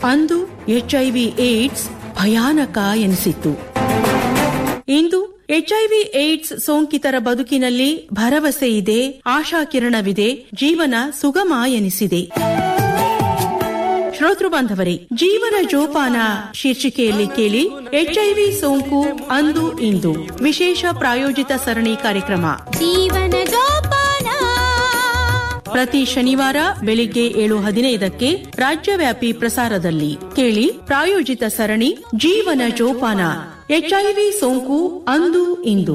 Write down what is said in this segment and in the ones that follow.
ಅಂದು HIV AIDS ಭಯಾನಕ ಎನಿಸಿತ್ತು ಇಂದು HIV AIDS ಸೋಂಕಿತರ ಬದುಕಿನಲ್ಲಿ ಭರವಸೆ ಇದೆ ಆಶಾಕಿರಣವಿದೆ ಜೀವನ ಸುಗಮ ಎನಿಸಿದೆ ಶ್ರೋತೃ ಬಾಂಧವರೇ ಜೀವನ ಜೋಪಾನ ಶೀರ್ಷಿಕೆಯಲ್ಲಿ ಕೇಳಿ ಎಚ್ಐವಿ ಸೋಂಕು ಅಂದು ಇಂದು ವಿಶೇಷ ಪ್ರಾಯೋಜಿತ ಸರಣಿ ಕಾರ್ಯಕ್ರಮ ಜೀವನ ಜೋಪಾನ ಪ್ರತಿ ಶನಿವಾರ ಬೆಳಿಗ್ಗೆ ಏಳು ಹದಿನೈದಕ್ಕೆ ರಾಜ್ಯವ್ಯಾಪಿ ಪ್ರಸಾರದಲ್ಲಿ ಕೇಳಿ ಪ್ರಾಯೋಜಿತ ಸರಣಿ ಜೀವನ ಜೋಪಾನ ಎಚ್ಐವಿ ಸೋಂಕು ಅಂದು ಇಂದು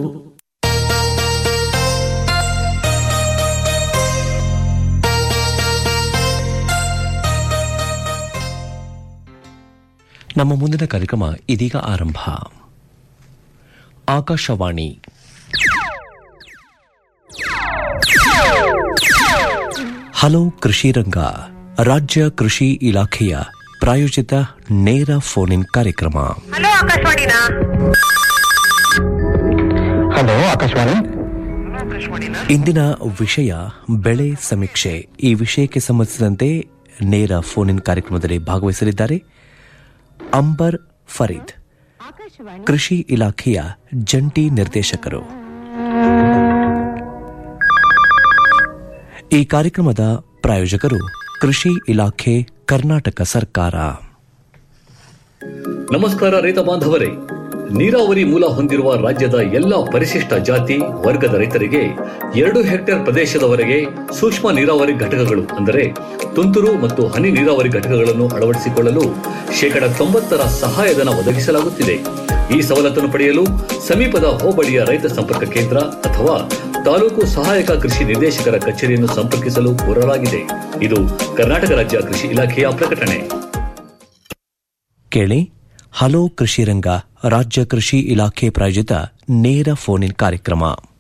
ನಮ್ಮ ಮುಂದಿನ ಕಾರ್ಯಕ್ರಮ ಇದೀಗ ಆರಂಭ ಆಕಾಶವಾಣಿ ಹಲೋ ಕೃಷಿ ರಂಗ ರಾಜ್ಯ ಕೃಷಿ ಇಲಾಖೆಯ ಪ್ರಾಯೋಜಿತ ನೇರ ಫೋನ್ ಇನ್ ಕಾರ್ಯಕ್ರಮ ಹಲೋ ಆಕಾಶವಾಣಿನಾ ಹಲೋ ಆಕಾಶವಾಣಿ ಇಂದಿನ ವಿಷಯ ಬೆಳೆ ಸಮೀಕ್ಷೆ ಈ ವಿಷಯಕ್ಕೆ ಸಂಬಂಧಿಸಿದಂತೆ ನೇರ ಫೋನ್ ಇನ್ ಕಾರ್ಯಕ್ರಮದಲ್ಲಿ ಭಾಗವಹಿಸಲಿದ್ದಾರೆ ಅಂಬರ್ ಫರೀದ್ ಕೃಷಿ ಇಲಾಖೆಯ ಜಂಟಿ ನಿರ್ದೇಶಕರು ಈ ಕಾರ್ಯಕ್ರಮದ ಪ್ರಾಯೋಜಕರು ಕೃಷಿ ಇಲಾಖೆ ಕರ್ನಾಟಕ ಸರ್ಕಾರ ನಮಸ್ಕಾರ ರೈತ ಬಾಂಧವರೇ ನೀರಾವರಿ ಮೂಲ ಹೊಂದಿರುವ ರಾಜ್ಯದ ಎಲ್ಲಾ ಪರಿಶಿಷ್ಟ ಜಾತಿ ವರ್ಗದ ರೈತರಿಗೆ ಎರಡು ಹೆಕ್ಟೇರ್ ಪ್ರದೇಶದವರೆಗೆ ಸೂಕ್ಷ್ಮ ನೀರಾವರಿ ಘಟಕಗಳು ಅಂದರೆ ತುಂತುರು ಮತ್ತು ಹನಿ ನೀರಾವರಿ ಘಟಕಗಳನ್ನು ಅಳವಡಿಸಿಕೊಳ್ಳಲು ಶೇಕಡ ತೊಂಬತ್ತರ ಸಹಾಯಧನ ಒದಗಿಸಲಾಗುತ್ತಿದೆ ಈ ಸವಲತ್ತನ್ನು ಪಡೆಯಲು ಸಮೀಪದ ಹೋಬಳಿಯ ರೈತ ಸಂಪರ್ಕ ಕೇಂದ್ರ ಅಥವಾ ತಾಲೂಕು ಸಹಾಯಕ ಕೃಷಿ ನಿರ್ದೇಶಕರ ಕಚೇರಿಯನ್ನು ಸಂಪರ್ಕಿಸಲು ಕೋರಲಾಗಿದೆ ಇದು ಕರ್ನಾಟಕ ರಾಜ್ಯ ಕೃಷಿ ಇಲಾಖೆಯ ಪ್ರಕಟಣೆ ಕೇಳಿ ಹಲೋ ಕೃಷಿ ರಂಗ ರಾಜ್ಯ ಕೃಷಿ ಇಲಾಖೆ ಪ್ರಾಯೋಜಿತ ನೇರ ಫೋನ್ ಇನ್ ಕಾರ್ಯಕ್ರಮ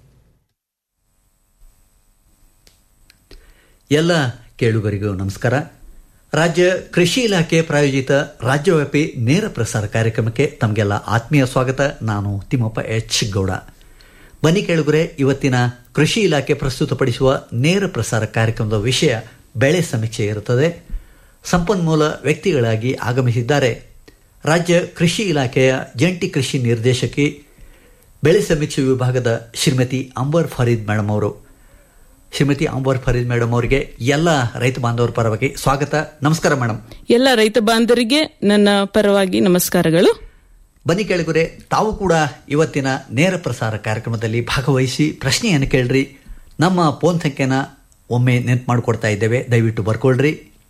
ಎಲ್ಲ ಕೇಳುಗರಿಗೂ ನಮಸ್ಕಾರ ರಾಜ್ಯ ಕೃಷಿ ಇಲಾಖೆ ಪ್ರಾಯೋಜಿತ ರಾಜ್ಯವ್ಯಾಪಿ ನೇರ ಪ್ರಸಾರ ಕಾರ್ಯಕ್ರಮಕ್ಕೆ ತಮಗೆಲ್ಲ ಆತ್ಮೀಯ ಸ್ವಾಗತ ನಾನು ತಿಮ್ಮಪ್ಪ ಎಚ್ ಗೌಡ ಬನ್ನಿ ಕೇಳುಗರೆ ಇವತ್ತಿನ ಕೃಷಿ ಇಲಾಖೆ ಪ್ರಸ್ತುತಪಡಿಸುವ ನೇರ ಪ್ರಸಾರ ಕಾರ್ಯಕ್ರಮದ ವಿಷಯ ಬೆಳೆ ಸಮೀಕ್ಷೆ ಇರುತ್ತದೆ ಸಂಪನ್ಮೂಲ ವ್ಯಕ್ತಿಗಳಾಗಿ ಆಗಮಿಸಿದ್ದಾರೆ ರಾಜ್ಯ ಕೃಷಿ ಇಲಾಖೆಯ ಜಂಟಿ ಕೃಷಿ ನಿರ್ದೇಶಕಿ ಬೆಳೆ ಸಮೀಕ್ಷೆ ವಿಭಾಗದ ಶ್ರೀಮತಿ ಅಂಬರ್ ಫರೀದ್ ಮೇಡಮ್ ಅವರು ಶ್ರೀಮತಿ ಅಂಬರ್ ಫರೀದ್ ಮೇಡಮ್ ಅವರಿಗೆ ಎಲ್ಲ ರೈತ ಬಾಂಧವರ ಪರವಾಗಿ ಸ್ವಾಗತ ನಮಸ್ಕಾರ ಮೇಡಮ್ ಎಲ್ಲ ರೈತ ಬಾಂಧವರಿಗೆ ನನ್ನ ಪರವಾಗಿ ನಮಸ್ಕಾರಗಳು ಬನ್ನಿ ಕೇಳಿಗುರೆ ತಾವು ಕೂಡ ಇವತ್ತಿನ ನೇರ ಪ್ರಸಾರ ಕಾರ್ಯಕ್ರಮದಲ್ಲಿ ಭಾಗವಹಿಸಿ ಪ್ರಶ್ನೆಯನ್ನು ಕೇಳ್ರಿ ನಮ್ಮ ಫೋನ್ ಸಂಖ್ಯೆನ ಒಮ್ಮೆ ನೆನ್ಪು ಮಾಡಿಕೊಡ್ತಾ ಇದ್ದೇವೆ ದಯವಿಟ್ಟು ಬರ್ಕೊಳ್ರಿ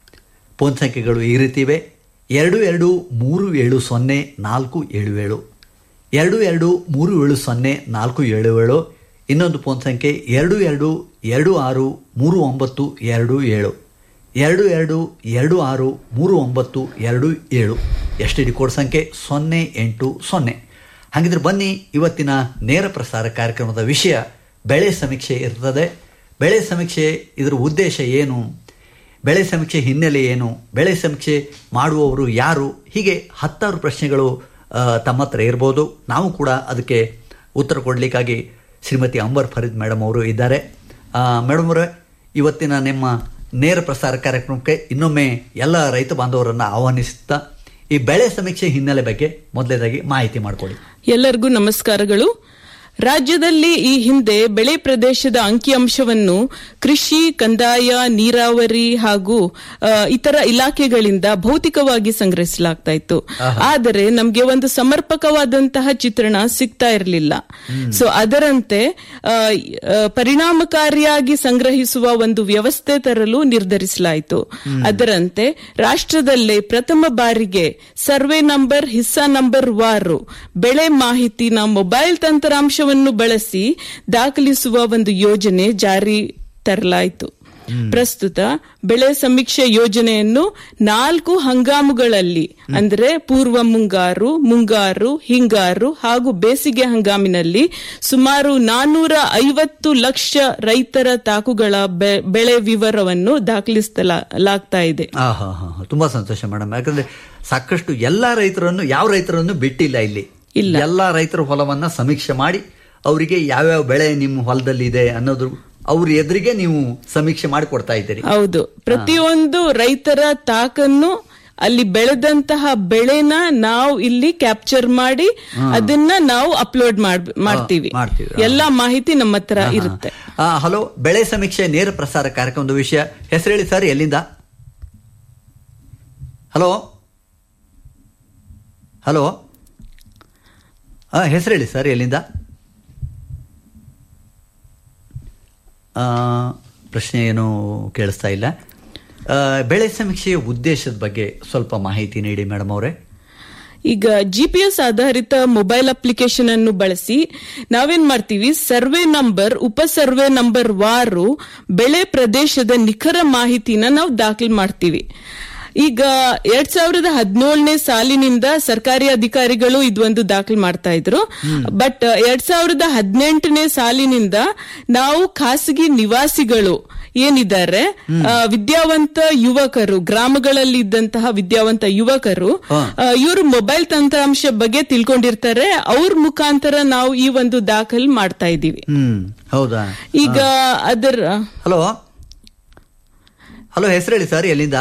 ಫೋನ್ ಸಂಖ್ಯೆಗಳು ಈ ರೀತಿ ಇವೆ ಎರಡು ಎರಡು ಮೂರು ಏಳು ಸೊನ್ನೆ ನಾಲ್ಕು ಏಳು ಏಳು ಎರಡು ಎರಡು ಮೂರು ಏಳು ಸೊನ್ನೆ ನಾಲ್ಕು ಏಳು ಏಳು ಇನ್ನೊಂದು ಫೋನ್ ಸಂಖ್ಯೆ ಎರಡು ಎರಡು ಎರಡು ಆರು ಮೂರು ಒಂಬತ್ತು ಎರಡು ಏಳು ಎರಡು ಎರಡು ಎರಡು ಆರು ಮೂರು ಒಂಬತ್ತು ಎರಡು ಏಳು ಎಸ್ ಟಿ ಡಿ ಕೋಡ್ ಸಂಖ್ಯೆ ಸೊನ್ನೆ ಎಂಟು ಸೊನ್ನೆ ಹಾಗಿದ್ರೆ ಬನ್ನಿ ಇವತ್ತಿನ ನೇರ ಪ್ರಸಾರ ಕಾರ್ಯಕ್ರಮದ ವಿಷಯ ಬೆಳೆ ಸಮೀಕ್ಷೆ ಇರ್ತದೆ ಬೆಳೆ ಸಮೀಕ್ಷೆ ಇದರ ಉದ್ದೇಶ ಏನು ಬೆಳೆ ಸಮೀಕ್ಷೆ ಹಿನ್ನೆಲೆ ಏನು ಬೆಳೆ ಸಮೀಕ್ಷೆ ಮಾಡುವವರು ಯಾರು ಹೀಗೆ ಹತ್ತಾರು ಪ್ರಶ್ನೆಗಳು ಆ, ತಮ್ಮ ಹತ್ರ ಇರ್ಬೋದು ನಾವು ಕೂಡ ಅದಕ್ಕೆ ಉತ್ತರ ಕೊಡಲಿಕ್ಕಾಗಿ ಶ್ರೀಮತಿ ಅಂಬರ್ ಫರೀದ್ ಮೇಡಮ್ ಅವರು ಇದ್ದಾರೆ ಆ, ಮೇಡಮ್ ಅವರೇ ಇವತ್ತಿನ ನಿಮ್ಮ ನೇರ ಪ್ರಸಾರ ಕಾರ್ಯಕ್ರಮಕ್ಕೆ ಇನ್ನೊಮ್ಮೆ ಎಲ್ಲ ರೈತ ಬಾಂಧವರನ್ನು ಆಹ್ವಾನಿಸುತ್ತಾ ಈ ಬೆಳೆ ಸಮೀಕ್ಷೆ ಹಿನ್ನೆಲೆ ಬಗ್ಗೆ ಮೊದಲನೇದಾಗಿ ಮಾಹಿತಿ ಮಾಡಿಕೊಡಿ ಎಲ್ಲರಿಗೂ ನಮಸ್ಕಾರಗಳು ರಾಜ್ಯದಲ್ಲಿ ಈ ಹಿಂದೆ ಬೆಳೆ ಪ್ರದೇಶದ ಅಂಕಿಅಂಶವನ್ನು ಕೃಷಿ ಕಂದಾಯ ನೀರಾವರಿ ಹಾಗೂ ಆ, ಇತರ ಇಲಾಖೆಗಳಿಂದ ಭೌತಿಕವಾಗಿ ಸಂಗ್ರಹಿಸಲಾಗ್ತಾ ಇತ್ತು ಆದರೆ ನಮಗೆ ಒಂದು ಸಮರ್ಪಕವಾದಂತಹ ಚಿತ್ರಣ ಸಿಗ್ತಾ ಇರಲಿಲ್ಲ ಸೊ ಅದರಂತೆ ಆ, ಆ, ಪರಿಣಾಮಕಾರಿಯಾಗಿ ಸಂಗ್ರಹಿಸುವ ಒಂದು ವ್ಯವಸ್ಥೆ ತರಲು ನಿರ್ಧರಿಸಲಾಯಿತು ಅದರಂತೆ ರಾಷ್ಟ್ರದಲ್ಲೇ ಪ್ರಥಮ ಬಾರಿಗೆ ಸರ್ವೆ ನಂಬರ್ ಹಿಸ್ಸಾ ನಂಬರ್ ವಾರು ಬೆಳೆ ಮಾಹಿತಿನ ಮೊಬೈಲ್ ತಂತ್ರಾಂಶವನ್ನು ಬಳಸಿ ದಾಖಲಿಸುವ ಒಂದು ಯೋಜನೆ ಜಾರಿ ತರಲಾಯಿತು ಪ್ರಸ್ತುತ ಬೆಳೆ ಸಮೀಕ್ಷೆ ಯೋಜನೆಯನ್ನು ನಾಲ್ಕು ಹಂಗಾಮುಗಳಲ್ಲಿ ಅಂದರೆ ಪೂರ್ವ ಮುಂಗಾರು ಮುಂಗಾರು ಹಿಂಗಾರು ಹಾಗೂ ಬೇಸಿಗೆ ಹಂಗಾಮಿನಲ್ಲಿ ಸುಮಾರು ನಾನೂರ ಐವತ್ತು ಲಕ್ಷ ರೈತರ ತಾಕುಗಳ ಬೆ- ಬೆಳೆ ವಿವರವನ್ನು ದಾಖಲಿಸಲಾಗ್ತಾ ಇದೆ ಆ ಹಾ ಹಾ ಹಾ. ತುಂಬಾ ಸಂತೋಷ ಮೇಡಮ್ ಯಾಕಂದ್ರೆ ಸಾಕಷ್ಟು ಎಲ್ಲಾ ರೈತರನ್ನು ಯಾವ ರೈತರನ್ನು ಬಿಟ್ಟಿಲ್ಲ ಇಲ್ಲಿ ಇಲ್ಲ. ಎಲ್ಲಾ ರೈತರ ಹೊಲವನ್ನ ಸಮೀಕ್ಷೆ ಮಾಡಿ ಅವರಿಗೆ ಯಾವ್ಯಾವ ಬೆಳೆ ನಿಮ್ಮ ಹೊಲದಲ್ಲಿ ಇದೆ ಅನ್ನೋದ್ರ ಅವ್ರ ಎದುರಿಗೆ ನೀವು ಸಮೀಕ್ಷೆ ಮಾಡಿ ಕೊಡ್ತಾ ಇದ್ದೀರಿ ಹೌದು ಪ್ರತಿಯೊಂದು ರೈತರ ತಾಕನ್ನು ಅಲ್ಲಿ ಬೆಳೆದಂತಹ ಬೆಳೆನ ನಾವು ಇಲ್ಲಿ ಕ್ಯಾಪ್ಚರ್ ಮಾಡಿ ಅದನ್ನ ನಾವು ಅಪ್ಲೋಡ್ ಮಾಡ್ತೀವಿ ಮಾಡ್ತೀವಿ. ಎಲ್ಲಾ ಮಾಹಿತಿ ನಮ್ಮ ಹತ್ರ ಇರುತ್ತೆ ಆ, ಹಲೋ ಬೆಳೆ ಸಮೀಕ್ಷೆ ನೇರ ಪ್ರಸಾರ ಕಾರ್ಯಕ್ರಮದ ವಿಷಯ ಹೆಸರು ಹೇಳಿ ಸರ್ ಎಲ್ಲಿಂದ ಹಲೋ ಹಲೋ ಹೆಸರು ಹೇಳಿ ಸರ್ ಎಲ್ಲಿಂದ ಆ, ಪ್ರಶ್ನೆ ಏನು ಕೇಳಿಸ್ತಾ ಇಲ್ಲ ಆ, ಬೆಳೆ ಸಮೀಕ್ಷೆಯ ಉದ್ದೇಶದ ಬಗ್ಗೆ ಸ್ವಲ್ಪ ಮಾಹಿತಿ ನೀಡಿ ಮೇಡಮ್ ಅವರೇ ಈಗ ಜಿ ಪಿ ಎಸ್ ಆಧಾರಿತ ಮೊಬೈಲ್ ಅಪ್ಲಿಕೇಶನ್ ಅನ್ನು ಬಳಸಿ ನಾವೇನ್ ಮಾಡ್ತೀವಿ ಸರ್ವೆ ನಂಬರ್ ಉಪ ಸರ್ವೆ ನಂಬರ್ ವಾರು ಬೆಳೆ ಪ್ರದೇಶದ ನಿಖರ ಮಾಹಿತಿನ ನಾವು ದಾಖಲು ಮಾಡ್ತೀವಿ ಈಗ ಎರಡ್ ಸಾವಿರದ ಹದಿನೇಳನೇ ಸಾಲಿನಿಂದ ಸರ್ಕಾರಿ ಅಧಿಕಾರಿಗಳು ಇದೊಂದು ದಾಖಲು ಮಾಡ್ತಾ ಇದ್ರು ಬಟ್ ಎರಡ್ ಸಾವಿರದ ಹದಿನೆಂಟನೇ ಸಾಲಿನಿಂದ ನಾವು ಖಾಸಗಿ ನಿವಾಸಿಗಳು ಏನಿದ್ದಾರೆ ಆ, ವಿದ್ಯಾವಂತ ಯುವಕರು ಗ್ರಾಮಗಳಲ್ಲಿ ಇದ್ದಂತಹ ವಿದ್ಯಾವಂತ ಯುವಕರು ಇವರು ಮೊಬೈಲ್ ತಂತ್ರಾಂಶ ಬಗ್ಗೆ ತಿಳ್ಕೊಂಡಿರ್ತಾರೆ ಅವ್ರ ಮುಖಾಂತರ ನಾವು ಈ ಒಂದು ದಾಖಲು ಮಾಡ್ತಾ ಇದ್ದೀವಿ ಹ್ಮ್ ಹೌದಾ ಈಗ ಅದರ ಹಲೋ ಹಲೋ ಹೆಸರು ಹೇಳಿ ಸರ್ ಎಲ್ಲಿಂದ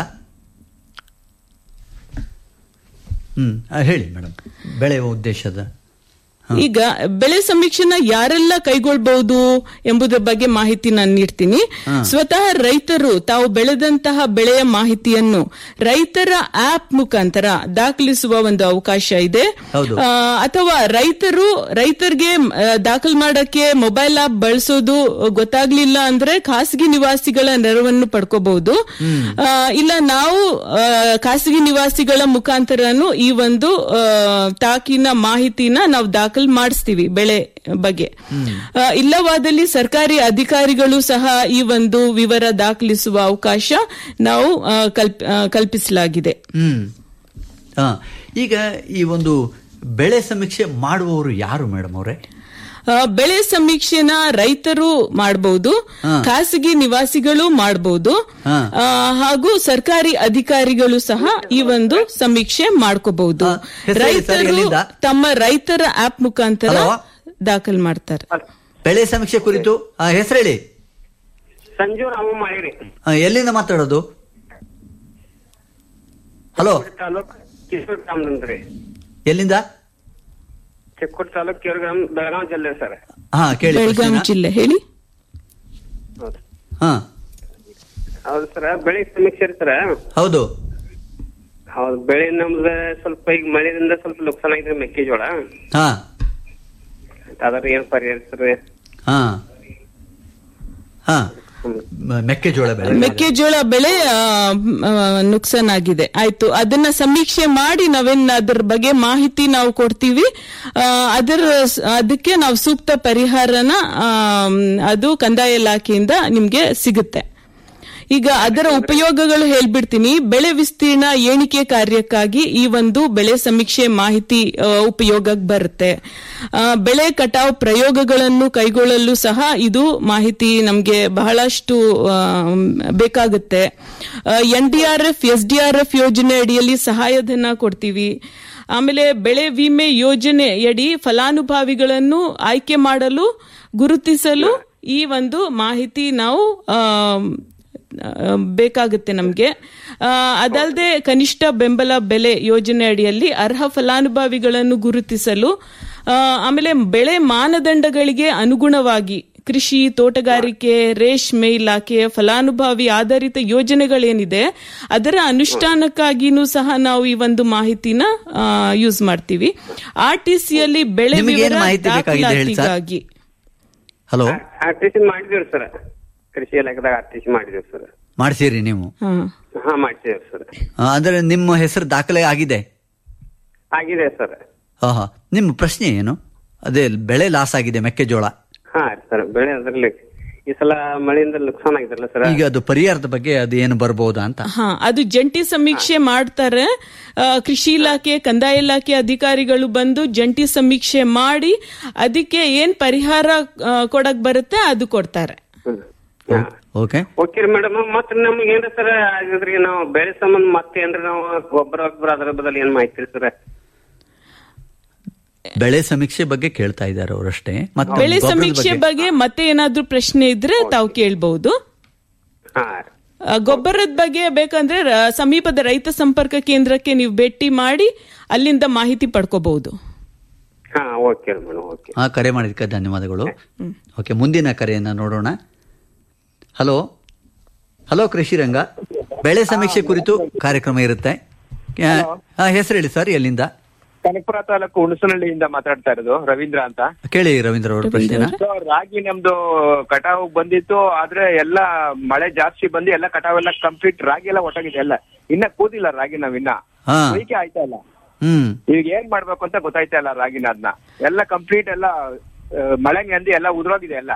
ಹ್ಮ್ ಆ, ಹೇಳಿ ಮೇಡಮ್ ಬೆಳೆ ಉದ್ದೇಶದ ಈಗ ಬೆಳೆ ಸಮೀಕ್ಷೆನ ಯಾರೆಲ್ಲ ಕೈಗೊಳ್ಬಹುದು ಎಂಬುದರ ಬಗ್ಗೆ ಮಾಹಿತಿ ನಾನು ನೀಡ್ತೀನಿ ಸ್ವತಃ ರೈತರು ತಾವು ಬೆಳೆದಂತಹ ಬೆಳೆಯ ಮಾಹಿತಿಯನ್ನು ರೈತರ ಆಪ್ ಮುಖಾಂತರ ದಾಖಲಿಸುವ ಒಂದು ಅವಕಾಶ ಇದೆ ಹೌದು. ಆ, ಅಥವಾ ರೈತರು ರೈತರಿಗೆ ದಾಖಲು ಮಾಡಕ್ಕೆ ಮೊಬೈಲ್ ಆಪ್ ಬಳಸೋದು ಗೊತ್ತಾಗ್ಲಿಲ್ಲ ಅಂದ್ರೆ ಖಾಸಗಿ ನಿವಾಸಿಗಳ ನೆರವನ್ನು ಪಡ್ಕೋಬಹುದು ಆ, ಇಲ್ಲ ನಾವು ಆ, ಖಾಸಗಿ ನಿವಾಸಿಗಳ ಮುಖಾಂತರನು ಈ ಒಂದು ಆ, ತಾಕಿನ ಮಾಹಿತಿನ ನಾವು ದಾಖಲು ಮಾಡಿಸ್ತೀವಿ ಬೆಳೆ ಬಗ್ಗೆ ಆ, ಇಲ್ಲವಾದಲ್ಲಿ ಸರ್ಕಾರಿ ಅಧಿಕಾರಿಗಳು ಸಹ ಈ ಒಂದು ವಿವರ ದಾಖಲಿಸುವ ಅವಕಾಶ ನಾವು ಆ, ಕಲ್ಪ್- ಆ, ಕಲ್ಪಿಸಲಾಗಿದೆ ಹ್ಮ್ ಹಾ ಈಗ ಈ ಒಂದು ಬೆಳೆ ಸಮೀಕ್ಷೆ ಮಾಡುವವರು ಯಾರು ಮೇಡಮ್ ಅವರೇ ಆ, ಬೆಳೆ ಸಮೀಕ್ಷೆನ ರೈತರು ಮಾಡಬಹುದು ಖಾಸಗಿ ನಿವಾಸಿಗಳು ಮಾಡಬಹುದು ಹಾ. ಹಾಗೂ ಸರ್ಕಾರಿ ಅಧಿಕಾರಿಗಳು ಸಹ ಈ ಒಂದು ಸಮೀಕ್ಷೆ ಮಾಡ್ಕೋಬಹುದು ಆ, ಹೆಸರು ಹೇಳಿ ಸರ್, ರೈತರು ಎಲ್ಲಿಂದ? ತಮ್ಮ ರೈತರ ಆಪ್ ಮುಖಾಂತರ ಹಲೋ? ದಾಖಲು ಮಾಡ್ತಾರೆ ಬೆಳೆ ಸಮೀಕ್ಷೆ ಕುರಿತು ಆ, ಹೆಸರು ಹೇಳಿ ಸಂಜು ರಾಮ ಮಾಡಿರಿ ಆ, ಎಲ್ಲಿಂದ ಮಾತಾಡೋದು ಹಲೋ ತಾಲೂಕ್ ಕಿಶೋರ್ ಗ್ರಾಮದಂದ್ರಿ ಎಲ್ಲಿಂದ ಚಿಕ್ಕೋಡಿ ತಾಲೂಕ್ ಕಿಶೋರ್ ಗ್ರಾಮ ಬೆಳಗಾವಿ ಜಿಲ್ಲೆ ಸರ್ ಹಾ ಕೇಳಿ ಬೆಳಗಾವಿ ಪ್ರಶ್ನೆನ. ಜಿಲ್ಲೆ ಹೇಳಿ ಹೌದು ಹಾ ಹೌದು ಸರ್ ಬೆಳೆ ಸಮೀಕ್ಷೆ ರೀ ಸರ್ ಹೌದು ಹೌದು ಬೆಳೆ ನಮ್ದು ಸ್ವಲ್ಪ ಈಗ ಮಳೆಯಿಂದ ಸ್ವಲ್ಪ ನುಕ್ಸಾನ್ ಆಗಿದೆ ಮೆಕ್ಕೆಜೋಳ ಹಾ ಅದ್ರ ಏನ್ ಪರಿಹಾರ ಸರ್ ಹಾ ಹಾ ಮ- ಮೆಕ್ಕೆಜೋಳ ಬೆಳೆ ಮೆಕ್ಕೆಜೋಳ ಬೆಳೆ ಆ, ಮ್, ಆ, ನುಕ್ಸಾನ್ ಆಗಿದೆ ಆಯ್ತು ಅದನ್ನ ಸಮೀಕ್ಷೆ ಮಾಡಿ ನಾವೇನ್ ಅದ್ರ ಬಗ್ಗೆ ಮಾಹಿತಿ ನಾವು ಕೊಡ್ತೀವಿ ಆ, ಅದರ ಸ್- ಅದಕ್ಕೆ ನಾವು ಸೂಕ್ತ ಪರಿಹಾರನ ಆ, ಮ್, ಅದು ಕಂದಾಯ ಇಲಾಖೆಯಿಂದ ನಿಮ್ಗೆ ಸಿಗುತ್ತೆ ಈಗ ಅದರ ಉಪಯೋಗಗಳು ಹೇಳ್ಬಿಡ್ತೀನಿ ಬೆಳೆ ವಿಸ್ತೀರ್ಣ ಎಣಿಕೆ ಕಾರ್ಯಕ್ಕಾಗಿ ಈ ಒಂದು ಬೆಳೆ ಸಮೀಕ್ಷೆ ಮಾಹಿತಿ ಆ, ಉಪಯೋಗಕ್ಕೆ ಬರುತ್ತೆ ಆ, ಬೆಳೆ ಕಟಾವ್ ಪ್ರಯೋಗಗಳನ್ನು ಕೈಗೊಳ್ಳಲು ಸಹ ಇದು ಮಾಹಿತಿ ನಮಗೆ ಬಹಳಷ್ಟು ಆ, ಬೇಕಾಗುತ್ತೆ N D R F S D R F ಯೋಜನೆ ಅಡಿಯಲ್ಲಿ ಸಹಾಯಧನ ಕೊಡ್ತೀವಿ ಆಮೇಲೆ ಬೆಳೆ ವಿಮೆ ಯೋಜನೆಯಡಿ ಫಲಾನುಭವಿಗಳನ್ನು ಆಯ್ಕೆ ಮಾಡಲು ಗುರುತಿಸಲು ಈ ಒಂದು ಮಾಹಿತಿ ನಾವು ಆ, ಆ, ಬೇಕಾಗುತ್ತೆ ನಮಗೆ ಅದಲ್ಲದೆ ಕನಿಷ್ಠ ಬೆಂಬಲ ಬೆಲೆ ಯೋಜನೆ ಅಡಿಯಲ್ಲಿ ಅರ್ಹ ಫಲಾನುಭವಿಗಳನ್ನು ಗುರುತಿಸಲು ಆ, ಆಮೇಲೆ ಬೆಳೆ ಮಾನದಂಡಗಳಿಗೆ ಅನುಗುಣವಾಗಿ ಕೃಷಿ ತೋಟಗಾರಿಕೆ ರೇಷ್ಮೆ ಇಲಾಖೆ ಫಲಾನುಭವಿ ಆಧಾರಿತ ಯೋಜನೆಗಳೇನಿದೆ ಅದರ ಅನುಷ್ಠಾನಕ್ಕಾಗಿನೂ ಸಹ ನಾವು ಈ ಒಂದು ಮಾಹಿತಿನ ಯೂಸ್ ಮಾಡ್ತೀವಿ ಆರ್ ಟಿ ಸಿಯಲ್ಲಿ ಬೆಳೆ ನಿಮಗೇನು ವಿವರ ಮಾಹಿತಿ ಬೇಕಾಗಿದೆ ಹೇಳಿ ಸರ್? ದಾಖಲಾತಿಗಾಗಿ ಹಲೋ ಆರ್ಟಿಸಿ ಮಾಡಿದೀವಿ ಸರ್ ಕೃಷಿ ಇಲಾಖೆದಾಗ ಆರ್ಟಿಸಿ ಮಾಡಿದೀವಿ ಸರ್ ಮಾಡ್ಸಿರಿ ನೀವು ಹಾ ಹಾ ಮಾಡ್ತೀವಿ ಸರ್ ಆ, ಅಂದ್ರೆ ನಿಮ್ಮ ಹೆಸರು ದಾಖಲೆ ಆಗಿದೆ ಆಗಿದೆ ಸರ್ ಹಾ ಹಾ ನಿಮ್ಮ ಪ್ರಶ್ನೆ ಏನು ಅದೇ ಬೆಳೆ ಲಾಸ್ ಆಗಿದೆ ಮೆಕ್ಕೆಜೋಳ ಹಾ ಸರ್ ಬೆಳೆ ಅದ್ರಲ್ಲಿ ಈ ಸಲ ಮಳೆಯಿಂದ ನುಕ್ಸಾನ್ ಆಗಿದಲ್ಲ ಸರ್ ಈಗ ಅದು ಪರಿಹಾರದ ಬಗ್ಗೆ ಅದು ಏನು ಬರ್ಬೋದಾ ಅಂತ ಹಾ ಅದು ಜಂಟಿ ಸಮೀಕ್ಷೆ ಮಾಡ್ತಾರೆ ಆ, ಕೃಷಿ ಇಲಾಖೆ ಕಂದಾಯ ಇಲಾಖೆ ಅಧಿಕಾರಿಗಳು ಬಂದು ಜಂಟಿ ಸಮೀಕ್ಷೆ ಮಾಡಿ ಅದಕ್ಕೆ ಏನ್ ಪರಿಹಾರ ಆ, ಕೊಡಕ್ ಬರುತ್ತೆ ಅದು ಕೊಡ್ತಾರೆ ಓಕೆ ಓಕೆ ಮೇಡಮ್ ಮತ್ತೆ ನಮ್ಗೆ ಏನ್ರ ಸರ್ ಆಗಿದ್ರಿ ನಾವು ಬೆಳೆ ಸಂಬಂಧ ಮತ್ತೆ ಏನ್ರ ನಾವು ಗೊಬ್ಬರ ಗೊಬ್ಬರ ಅದರ ಬದಲು ಏನ್ ಮಾಹಿತಿ ಸರ್ ಬೆಳೆ ಸಮೀಕ್ಷೆ ಬಗ್ಗೆ ಕೇಳ್ತಾ ಇದ್ದಾರೆ ಅವರಷ್ಟೇ ಮತ್ತೆ ಬೆಳೆ ಗೊಬ್ಬರದ ಸಮೀಕ್ಷೆ ಬಗ್ಗೆ- ಬಗ್ಗೆ ಮತ್ತೆ ಏನಾದ್ರೂ ಪ್ರಶ್ನೆ ಇದ್ರೆ ತಾವು ಕೇಳ್ಬಹುದು ಹಾ ಆ, ಗೊಬ್ಬರದ ಬಗ್ಗೆ ಬೇಕಂದ್ರೆ ರ- ಸಮೀಪದ ರೈತ ಸಂಪರ್ಕ ಕೇಂದ್ರಕ್ಕೆ ನೀವು ಭೇಟಿ ಮಾಡಿ ಅಲ್ಲಿಂದ ಮಾಹಿತಿ ಪಡ್ಕೋಬಹುದು ಹಾ ಓಕೆ ಮೇಡಮ್ ಓಕೆ ಹಾ ಕರೆ ಮಾಡಿದ್ದಕ್ಕೆ ಧನ್ಯವಾದಗಳು ಓಕೆ ಮುಂದಿನ ಕರೆಯನ್ನ ನೋಡೋಣ ಹಲೋ ಹಲೋ ಕೃಷಿ ರಂಗ ಬೆಳೆ ಸಮೀಕ್ಷೆ ಕುರಿತು ಕಾರ್ಯಕ್ರಮ ಇರುತ್ತೆ ಆ, ಹೆಸರು ಹೇಳಿ ಸರ್ ಎಲ್ಲಿಂದ ಕನಕಪುರ ತಾಲೂಕು ಹುಣಸನಹಳ್ಳಿಯಿಂದ ಮಾತಾಡ್ತಾ ಇರೋದು ರವೀಂದ್ರ ಅಂತ ಕೇಳಿ ರವೀಂದ್ರ ಅವರ ಪ್ರಶ್ನೆನ ಸೊ, ರಾಗಿ ನಮ್ದು ಕಟಾವ್ ಬಂದಿತ್ತು ಆದ್ರೆ ಎಲ್ಲ ಮಳೆ ಜಾಸ್ತಿ ಬಂದು ಎಲ್ಲ ಕಟಾವ್ ಎಲ್ಲ ಕಂಪ್ಲೀಟ್ ರಾಗಿ ಎಲ್ಲ ಒಟ್ಟಾಗಿದೆ ಎಲ್ಲ ಇನ್ನ ಕೂದಿಲ್ಲ ರಾಗಿ ನಾವಿನ್ನ ಹಾ ಬೈಕೆ ಆಯ್ತಾ ಇಲ್ಲ ಹ್ಮ್ ಈಗ ಏನ್ ಮಾಡ್ಬೇಕು ಅಂತ ಗೊತ್ತಾಯ್ತಾ ಇಲ್ಲ ರಾಗಿನ ಅದನ್ನ ಎಲ್ಲ ಕಂಪ್ಲೀಟ್ ಎಲ್ಲ ಆ, ಮಳೆಗೆ ಅಂದಿ ಎಲ್ಲ ಉದುರೋಗಿದೆ ಎಲ್ಲ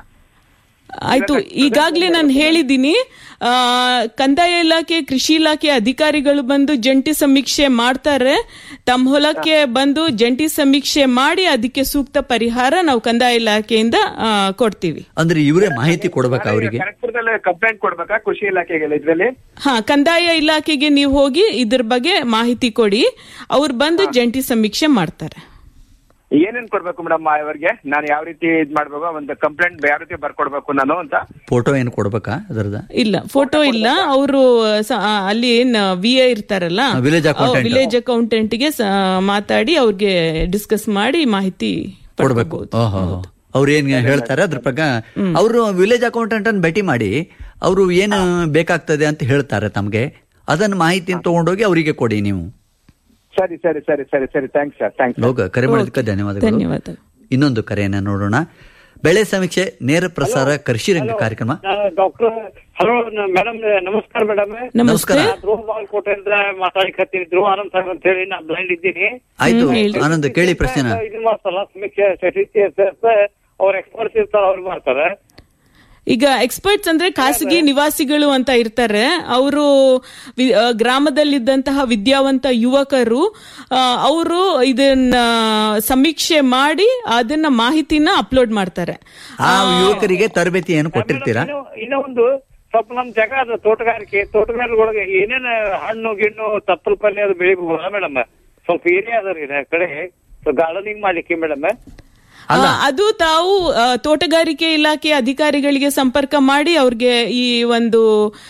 ಆಯ್ತು ಈಗಾಗ್ಲೇ ನಾನು ಹೇಳಿದ್ದೀನಿ ಆ, ಕಂದಾಯ ಇಲಾಖೆ ಕೃಷಿ ಇಲಾಖೆ ಅಧಿಕಾರಿಗಳು ಬಂದು ಜಂಟಿ ಸಮೀಕ್ಷೆ ಮಾಡ್ತಾರೆ ತಮ್ಮ ಹೊಲಕ್ಕೆ ಬಂದು ಜಂಟಿ ಸಮೀಕ್ಷೆ ಮಾಡಿ ಅದಕ್ಕೆ ಸೂಕ್ತ ಪರಿಹಾರ ನಾವು ಕಂದಾಯ ಇಲಾಖೆಯಿಂದ ಆ, ಕೊಡ್ತೀವಿ ಅಂದ್ರೆ ಇವರೇ ಮಾಹಿತಿ ಕೊಡ್ಬೇಕಾ ಅವರಿಗೆ ಕನಕಪುರದಲ್ಲಿ ಕಂಪ್ಲೇಂಟ್ ಕೊಡ್ಬೇಕಾ ಕೃಷಿ ಇಲಾಖೆಗೆ ಇದ್ರಲ್ಲಿ ಹಾ ಕಂದಾಯ ಇಲಾಖೆಗೆ ನೀವು ಹೋಗಿ ಇದ್ರ ಬಗ್ಗೆ ಮಾಹಿತಿ ಕೊಡಿ ಅವ್ರು ಬಂದು ಜಂಟಿ ಸಮೀಕ್ಷೆ ಮಾಡ್ತಾರೆ ಏನೇನ್ ಕೊಡ್ಬೇಕು ಮೇಡಮ್ ಅವ್ರಿಗೆ ನಾನು ಯಾವ ರೀತಿ ಇದ್ ಮಾಡ್ಬೇಕು ಒಂದು ಕಂಪ್ಲೇಂಟ್ ಯಾವ ರೀತಿ ಬರ್ಕೊಡ್ಬೇಕು ನಾನು ಅಂತ ಫೋಟೋ ಏನು ಕೊಡ್ಬೇಕಾ ಅದರದ ಇಲ್ಲ ಫೋಟೋ ಇಲ್ಲ ಅವರು ಅಲ್ಲಿ ಏನ್ ವಿ ಎ ಇರ್ತಾರಲ್ಲ ಆ, village accountant. ವಿಲೇಜ್ ಅಕೌಂಟೆಂಟ್ ಗೆ ಸ- ಮಾತಾಡಿ ಅವ್ರಿಗೆ ಡಿಸ್ಕಸ್ ಮಾಡಿ ಮಾಹಿತಿ ಕೊಡ್ಬೇಕು ಪಡ್ಕೋಬಹುದು. ಓಹೋ ಅವ್ರು ಏನ್ ಹೇಳ್ತಾರೆ ಅದ್ರ ಪ್ರಕಾರ ಅವರು ವಿಲೇಜ್ ಅಕೌಂಟೆಂಟ್ ಅನ್ನು ಭೇಟಿ ಮಾಡಿ ಅವರು ಏನು ಬೇಕಾಗ್ತದೆ ಅಂತ ಹೇಳ್ತಾರೆ ತಮಗೆ ಅದನ್ನ ಮಾಹಿತಿನ ತಗೊಂಡೋಗಿ ಅವರಿಗೆ ಕೊಡಿ ನೀವು ಸರಿ ಸರಿ ಸರಿ ಸರಿ ಸರಿ ಥ್ಯಾಂಕ್ಸ್ ಸರ್ ಥ್ಯಾಂಕ್ಸ್ ಲೋಕ ಕರೆ ಮಾಡೋದಕ್ಕೆ ಧನ್ಯವಾದಗಳು ಧನ್ಯವಾದ ಇನ್ನೊಂದು ಕರೆಯನ್ನ ನೋಡೋಣ ಬೆಳೆ ಸಮೀಕ್ಷೆ ನೇರ ಪ್ರಸಾರ ಕೃಷಿ ರಂಗ ಕಾರ್ಯಕ್ರಮ ಡಾಕ್ಟರ್ ಹಲೋ ಮೇಡಮ್ ನಮಸ್ಕಾರ ಮೇಡಮ್ ನಮಸ್ತೆ ನಮಸ್ಕಾರ. ಧ್ರುವ ಕೋಟೆಯಿಂದ ಮಾತಾಡ್ಕತ್ತೀನಿ ಧ್ರುವ ಆನಂದ್ ಸಾಗರ್ ಅಂತ ಹೇಳಿ ನಾ ಬ್ಲೈಂಡ್ ಇದ್ದೀನಿ ಆಯ್ತು ಹ್ಮ್, ಹೇಳ್ರಿ. ಆನಂದ್ ಕೇಳಿ ಪ್ರಶ್ನೆನ ಇದು ಮಾಡ್ತಾರಲ್ಲ ಸಮೀಕ್ಷೆ ಸ್ಟ್ಯಾಟಿಸ್ಟಿಕ್ಸ್ ಅವ್ರ ಎಕ್ಸ್ಪರ್ಟ್ಸ್ ಇರ್ತಾರ ಅವ್ರು ಮಾಡ್ತಾರೆ ಈಗ ಎಕ್ಸ್ಪರ್ಟ್ಸ್ ಅಂದ್ರೆ ಖಾಸಗಿ ನಿವಾಸಿಗಳು ಅಂತ ಇರ್ತಾರೆ ಅವರು ಗ್ರಾಮದಲ್ಲಿದ್ದಂತಹ ವಿದ್ಯಾವಂತ ಯುವಕರು ಅವರು ಇದನ್ನ ಸಮೀಕ್ಷೆ ಮಾಡಿ ಅದನ್ನ ಮಾಹಿತಿನ ಅಪ್ಲೋಡ್ ಮಾಡ್ತಾರೆ ಆ ಯುವಕರಿಗೆ ತರಬೇತಿ ಏನು ಕೊಟ್ಟಿರ್ತೀರಾ ಇನ್ನು ಇನ್ನೂ ಒಂದು ಸ್ವಲ್ಪ ನಮ್ ಜಾಗ ಅದು ತೋಟಗಾರಿಕೆ ತೋಟಗಾರಿಕೆ ಒಳಗೆ ಏನೇನ ಹಣ್ಣು ಗಿಣ್ಣು ತಪ್ಪಲ್ ಪಲ್ಯ ಅದು ಬೆಳಿಬಹುದಾ ಮೇಡಮ್ ಸ್ವಲ್ಪ ಏರಿಯಾ ಅದ ರೀ ಆ ಕಡೆ ಗಾರ್ಡನಿಂಗ್ ಮಾಡ್ಲಿಕ್ಕೆ ಮೇಡಮ್ ಆ, ಅದು ತಾವು ಆ, ತೋಟಗಾರಿಕೆ ಇಲಾಖೆ ಅಧಿಕಾರಿಗಳಿಗೆ ಸಂಪರ್ಕ ಮಾಡಿ ಅವ್ರಿಗೆ ಈ ಒಂದು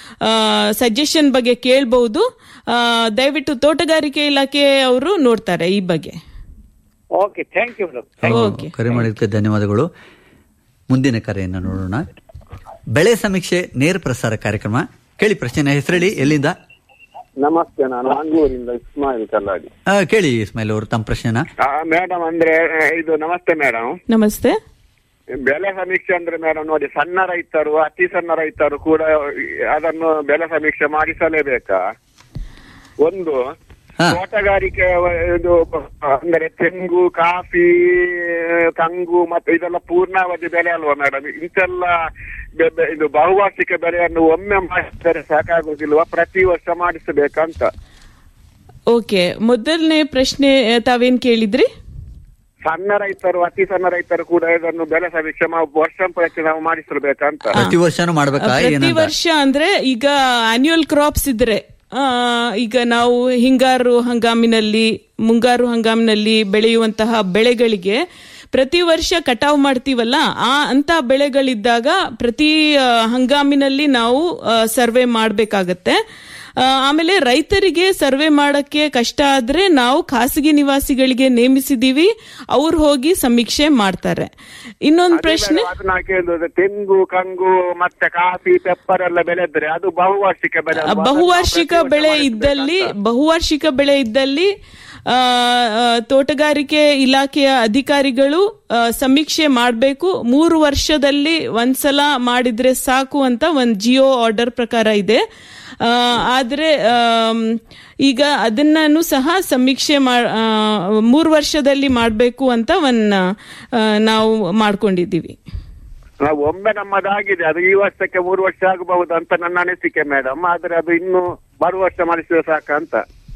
ಸಜೆಷನ್ ಬಗ್ಗೆ ಕೇಳಬಹುದು ದಯವಿಟ್ಟು ತೋಟಗಾರಿಕೆ ಇಲಾಖೆ ಅವರು ನೋಡ್ತಾರೆ ಈ ಬಗ್ಗೆ okay thank you madam okay ಕರೆ ಮಾಡಿದ್ದಕ್ಕೆ ಧನ್ಯವಾದಗಳು ಮುಂದಿನ ಕರೆಯನ್ನು ನೋಡೋಣ ಬೆಳೆ ಸಮೀಕ್ಷೆ ನೇರ ಪ್ರಸಾರ ಕಾರ್ಯಕ್ರಮ ಕೇಳಿ ಪ್ರಶ್ನೆ ಹೆಸರೇಳಿ ಎಲ್ಲಿಂದ ನಮಸ್ತೆ ನಾನು ಮಂಗಳೂರಿಂದ ಇಸ್ಮಾಯಿಲ್ ಕಲ್ಲಾಡಿ ಆ, ಕೇಳಿ ಇಸ್ಮಾಯಿಲ್ ಅವರು ತಮ್ಮ ಪ್ರಶ್ನೆನ ಮೇಡಮ್ ಅಂದ್ರೆ ಆ, ಇದು ನಮಸ್ತೆ ಮೇಡಮ್ ನಮಸ್ತೆ ಬೆಲೆ ಸಮೀಕ್ಷೆ ಅಂದ್ರೆ ಮೇಡಮ್ ನೋಡಿ ಸಣ್ಣ ರೈತರು ಅತಿ ಸಣ್ಣ ರೈತರು ಕೂಡ ಅದನ್ನು ಬೆಲೆ ಸಮೀಕ್ಷೆ ಮಾಡಿಸಲೇಬೇಕಾ ಒಂದು ಹಾ. ತೋಟಗಾರಿಕೆ ವ- ಇದು ಅಂದ್ರೆ ತೆಂಗು ಕಾಫಿ ಕಂಗು ಮತ್ತೆ ಇದೆಲ್ಲ ಪೂರ್ಣಾವಧಿ ಬೆಲೆ ಅಲ್ವಾ ಮೇಡಮ್ ಇಂತೆಲ್ಲ ಬೆ- ಬೆ- ಇದು ಬಹುವಾರ್ಷಿಕ ಬೆಲೆಯನ್ನು ಒಮ್ಮೆ ಮಾಡಿಸಿದರೆ ಸಾಕಾಗುದಿಲ್ವಾ ಪ್ರತಿ ವರ್ಷ ಮಾಡಿಸಬೇಕಂತ ಓಕೆ ಮೊದಲನೇ ಪ್ರಶ್ನೆ ಆ, ತಾವೇನ್ ಕೇಳಿದ್ರಿ ಸಣ್ಣ ರೈತರು ಅತಿ ಸಣ್ಣ ರೈತರು ಕೂಡ ಇದನ್ನು ಬೆಲೆ ಸಮೀಕ್ಷೆ ಮಾ- ವರ್ಷ ಪ್ರತಿ ನಾವು ಮಾಡಿಸಬೇಕಂತ ಪ್ರತಿ ವರ್ಷನೂ ಮಾಡ್ಬೇಕಾ ಪ್ರತಿ ಏನಂತ ವರ್ಷ ಅಂದ್ರೆ ಈಗ ಆನ್ಯುವಲ್ ಕ್ರಾಪ್ಸ್ ಇದ್ರೆ ಆ, ಈಗ ನಾವು ಹಿಂಗಾರು ಹಂಗಾಮಿನಲ್ಲಿ ಮುಂಗಾರು ಹಂಗಾಮಿನಲ್ಲಿ ಬೆಳೆಯುವಂತಹ ಬೆಳೆಗಳಿಗೆ ಪ್ರತಿ ವರ್ಷ ಕಟಾವು ಮಾಡ್ತೀವಲ್ಲ ಆ ಅಂತ ಬೆಳೆಗಳಿದ್ದಾಗ ಪ್ರತಿ ಆ, ಹಂಗಾಮಿನಲ್ಲಿ ನಾವು ಸರ್ವೆ ಮಾಡಬೇಕಾಗತ್ತೆ ಆಮೇಲೆ ರೈತರಿಗೆ ಸರ್ವೆ ಮಾಡಕ್ಕೆ ಕಷ್ಟ ಆದ್ರೆ ನಾವು ಖಾಸಗಿ ನಿವಾಸಿಗಳಿಗೆ ನೇಮಿಸಿದೀವಿ ಅವ್ರು ಹೋಗಿ ಸಮೀಕ್ಷೆ ಮಾಡ್ತಾರೆ ಇನ್ನೊಂದು ಪ್ರಶ್ನೆ ಅದು ನಾ ಕೇಳಿದ್ರೆ ತೆಂಗು ಕಂಗು ಮತ್ತೆ ಕಾಫಿ ಪೆಪ್ಪರ್ ಎಲ್ಲ ಬೆಳೆ ಇದ್ರೆ ಅದು ಬಹುವಾರ್ಷಿಕ ಬೆಳೆ ಅಲ್ವಾ? ಅದನ್ನು ನಾವು ಬಹುವಾರ್ಷಿಕ ಪ್ರತಿ ವರ್ಷ ಬೆಳೆ ಮಾಡಿಸ್ಬೇಕಂತ. ಇದ್ದಲ್ಲಿ ಬಹುವಾರ್ಷಿಕ ಬೆಳೆ ಇದ್ದಲ್ಲಿ ಆ, ಆ, ತೋಟಗಾರಿಕೆ ಇಲಾಖೆಯ ಅಧಿಕಾರಿಗಳು ಆ, ಸಮೀಕ್ಷೆ ಮಾಡಬೇಕು ಮೂರು ವರ್ಷದಲ್ಲಿ ಒಂದ್ಸಲ ಮಾಡಿದ್ರೆ ಸಾಕು ಅಂತ ಒಂದು ಜಿಯೋ ಆರ್ಡರ್ ಪ್ರಕಾರ ಇದೆ ಆ, ಆದ್ರೆ ಆಮ್, ಈಗ ಅದನ್ನೂ ಸಹ ಸಮೀಕ್ಷೆ ಮಾ ಆ, ಮೂರು ವರ್ಷದಲ್ಲಿ ಮಾಡಬೇಕು ಅಂತ ಒಂದು ನಾವು ಮಾಡ್ಕೊಂಡಿದ್ದೀವಿ ನಾವು ಒಮ್ಮೆ ನಮ್ಮದಾಗಿದೆ ಅದು ಈ ವರ್ಷಕ್ಕೆ ಮೂರು ವರ್ಷ ಆಗಬಹುದು ಅಂತ ನನ್ನ ಅನಿಸಿಕೆ ಮೇಡಮ್ ಆದ್ರೆ ಅದು ಇನ್ನು ಬರುವ ವರ್ಷ ಮಾಡಿಸಿದ್ರೆ ಸಾಕಂತ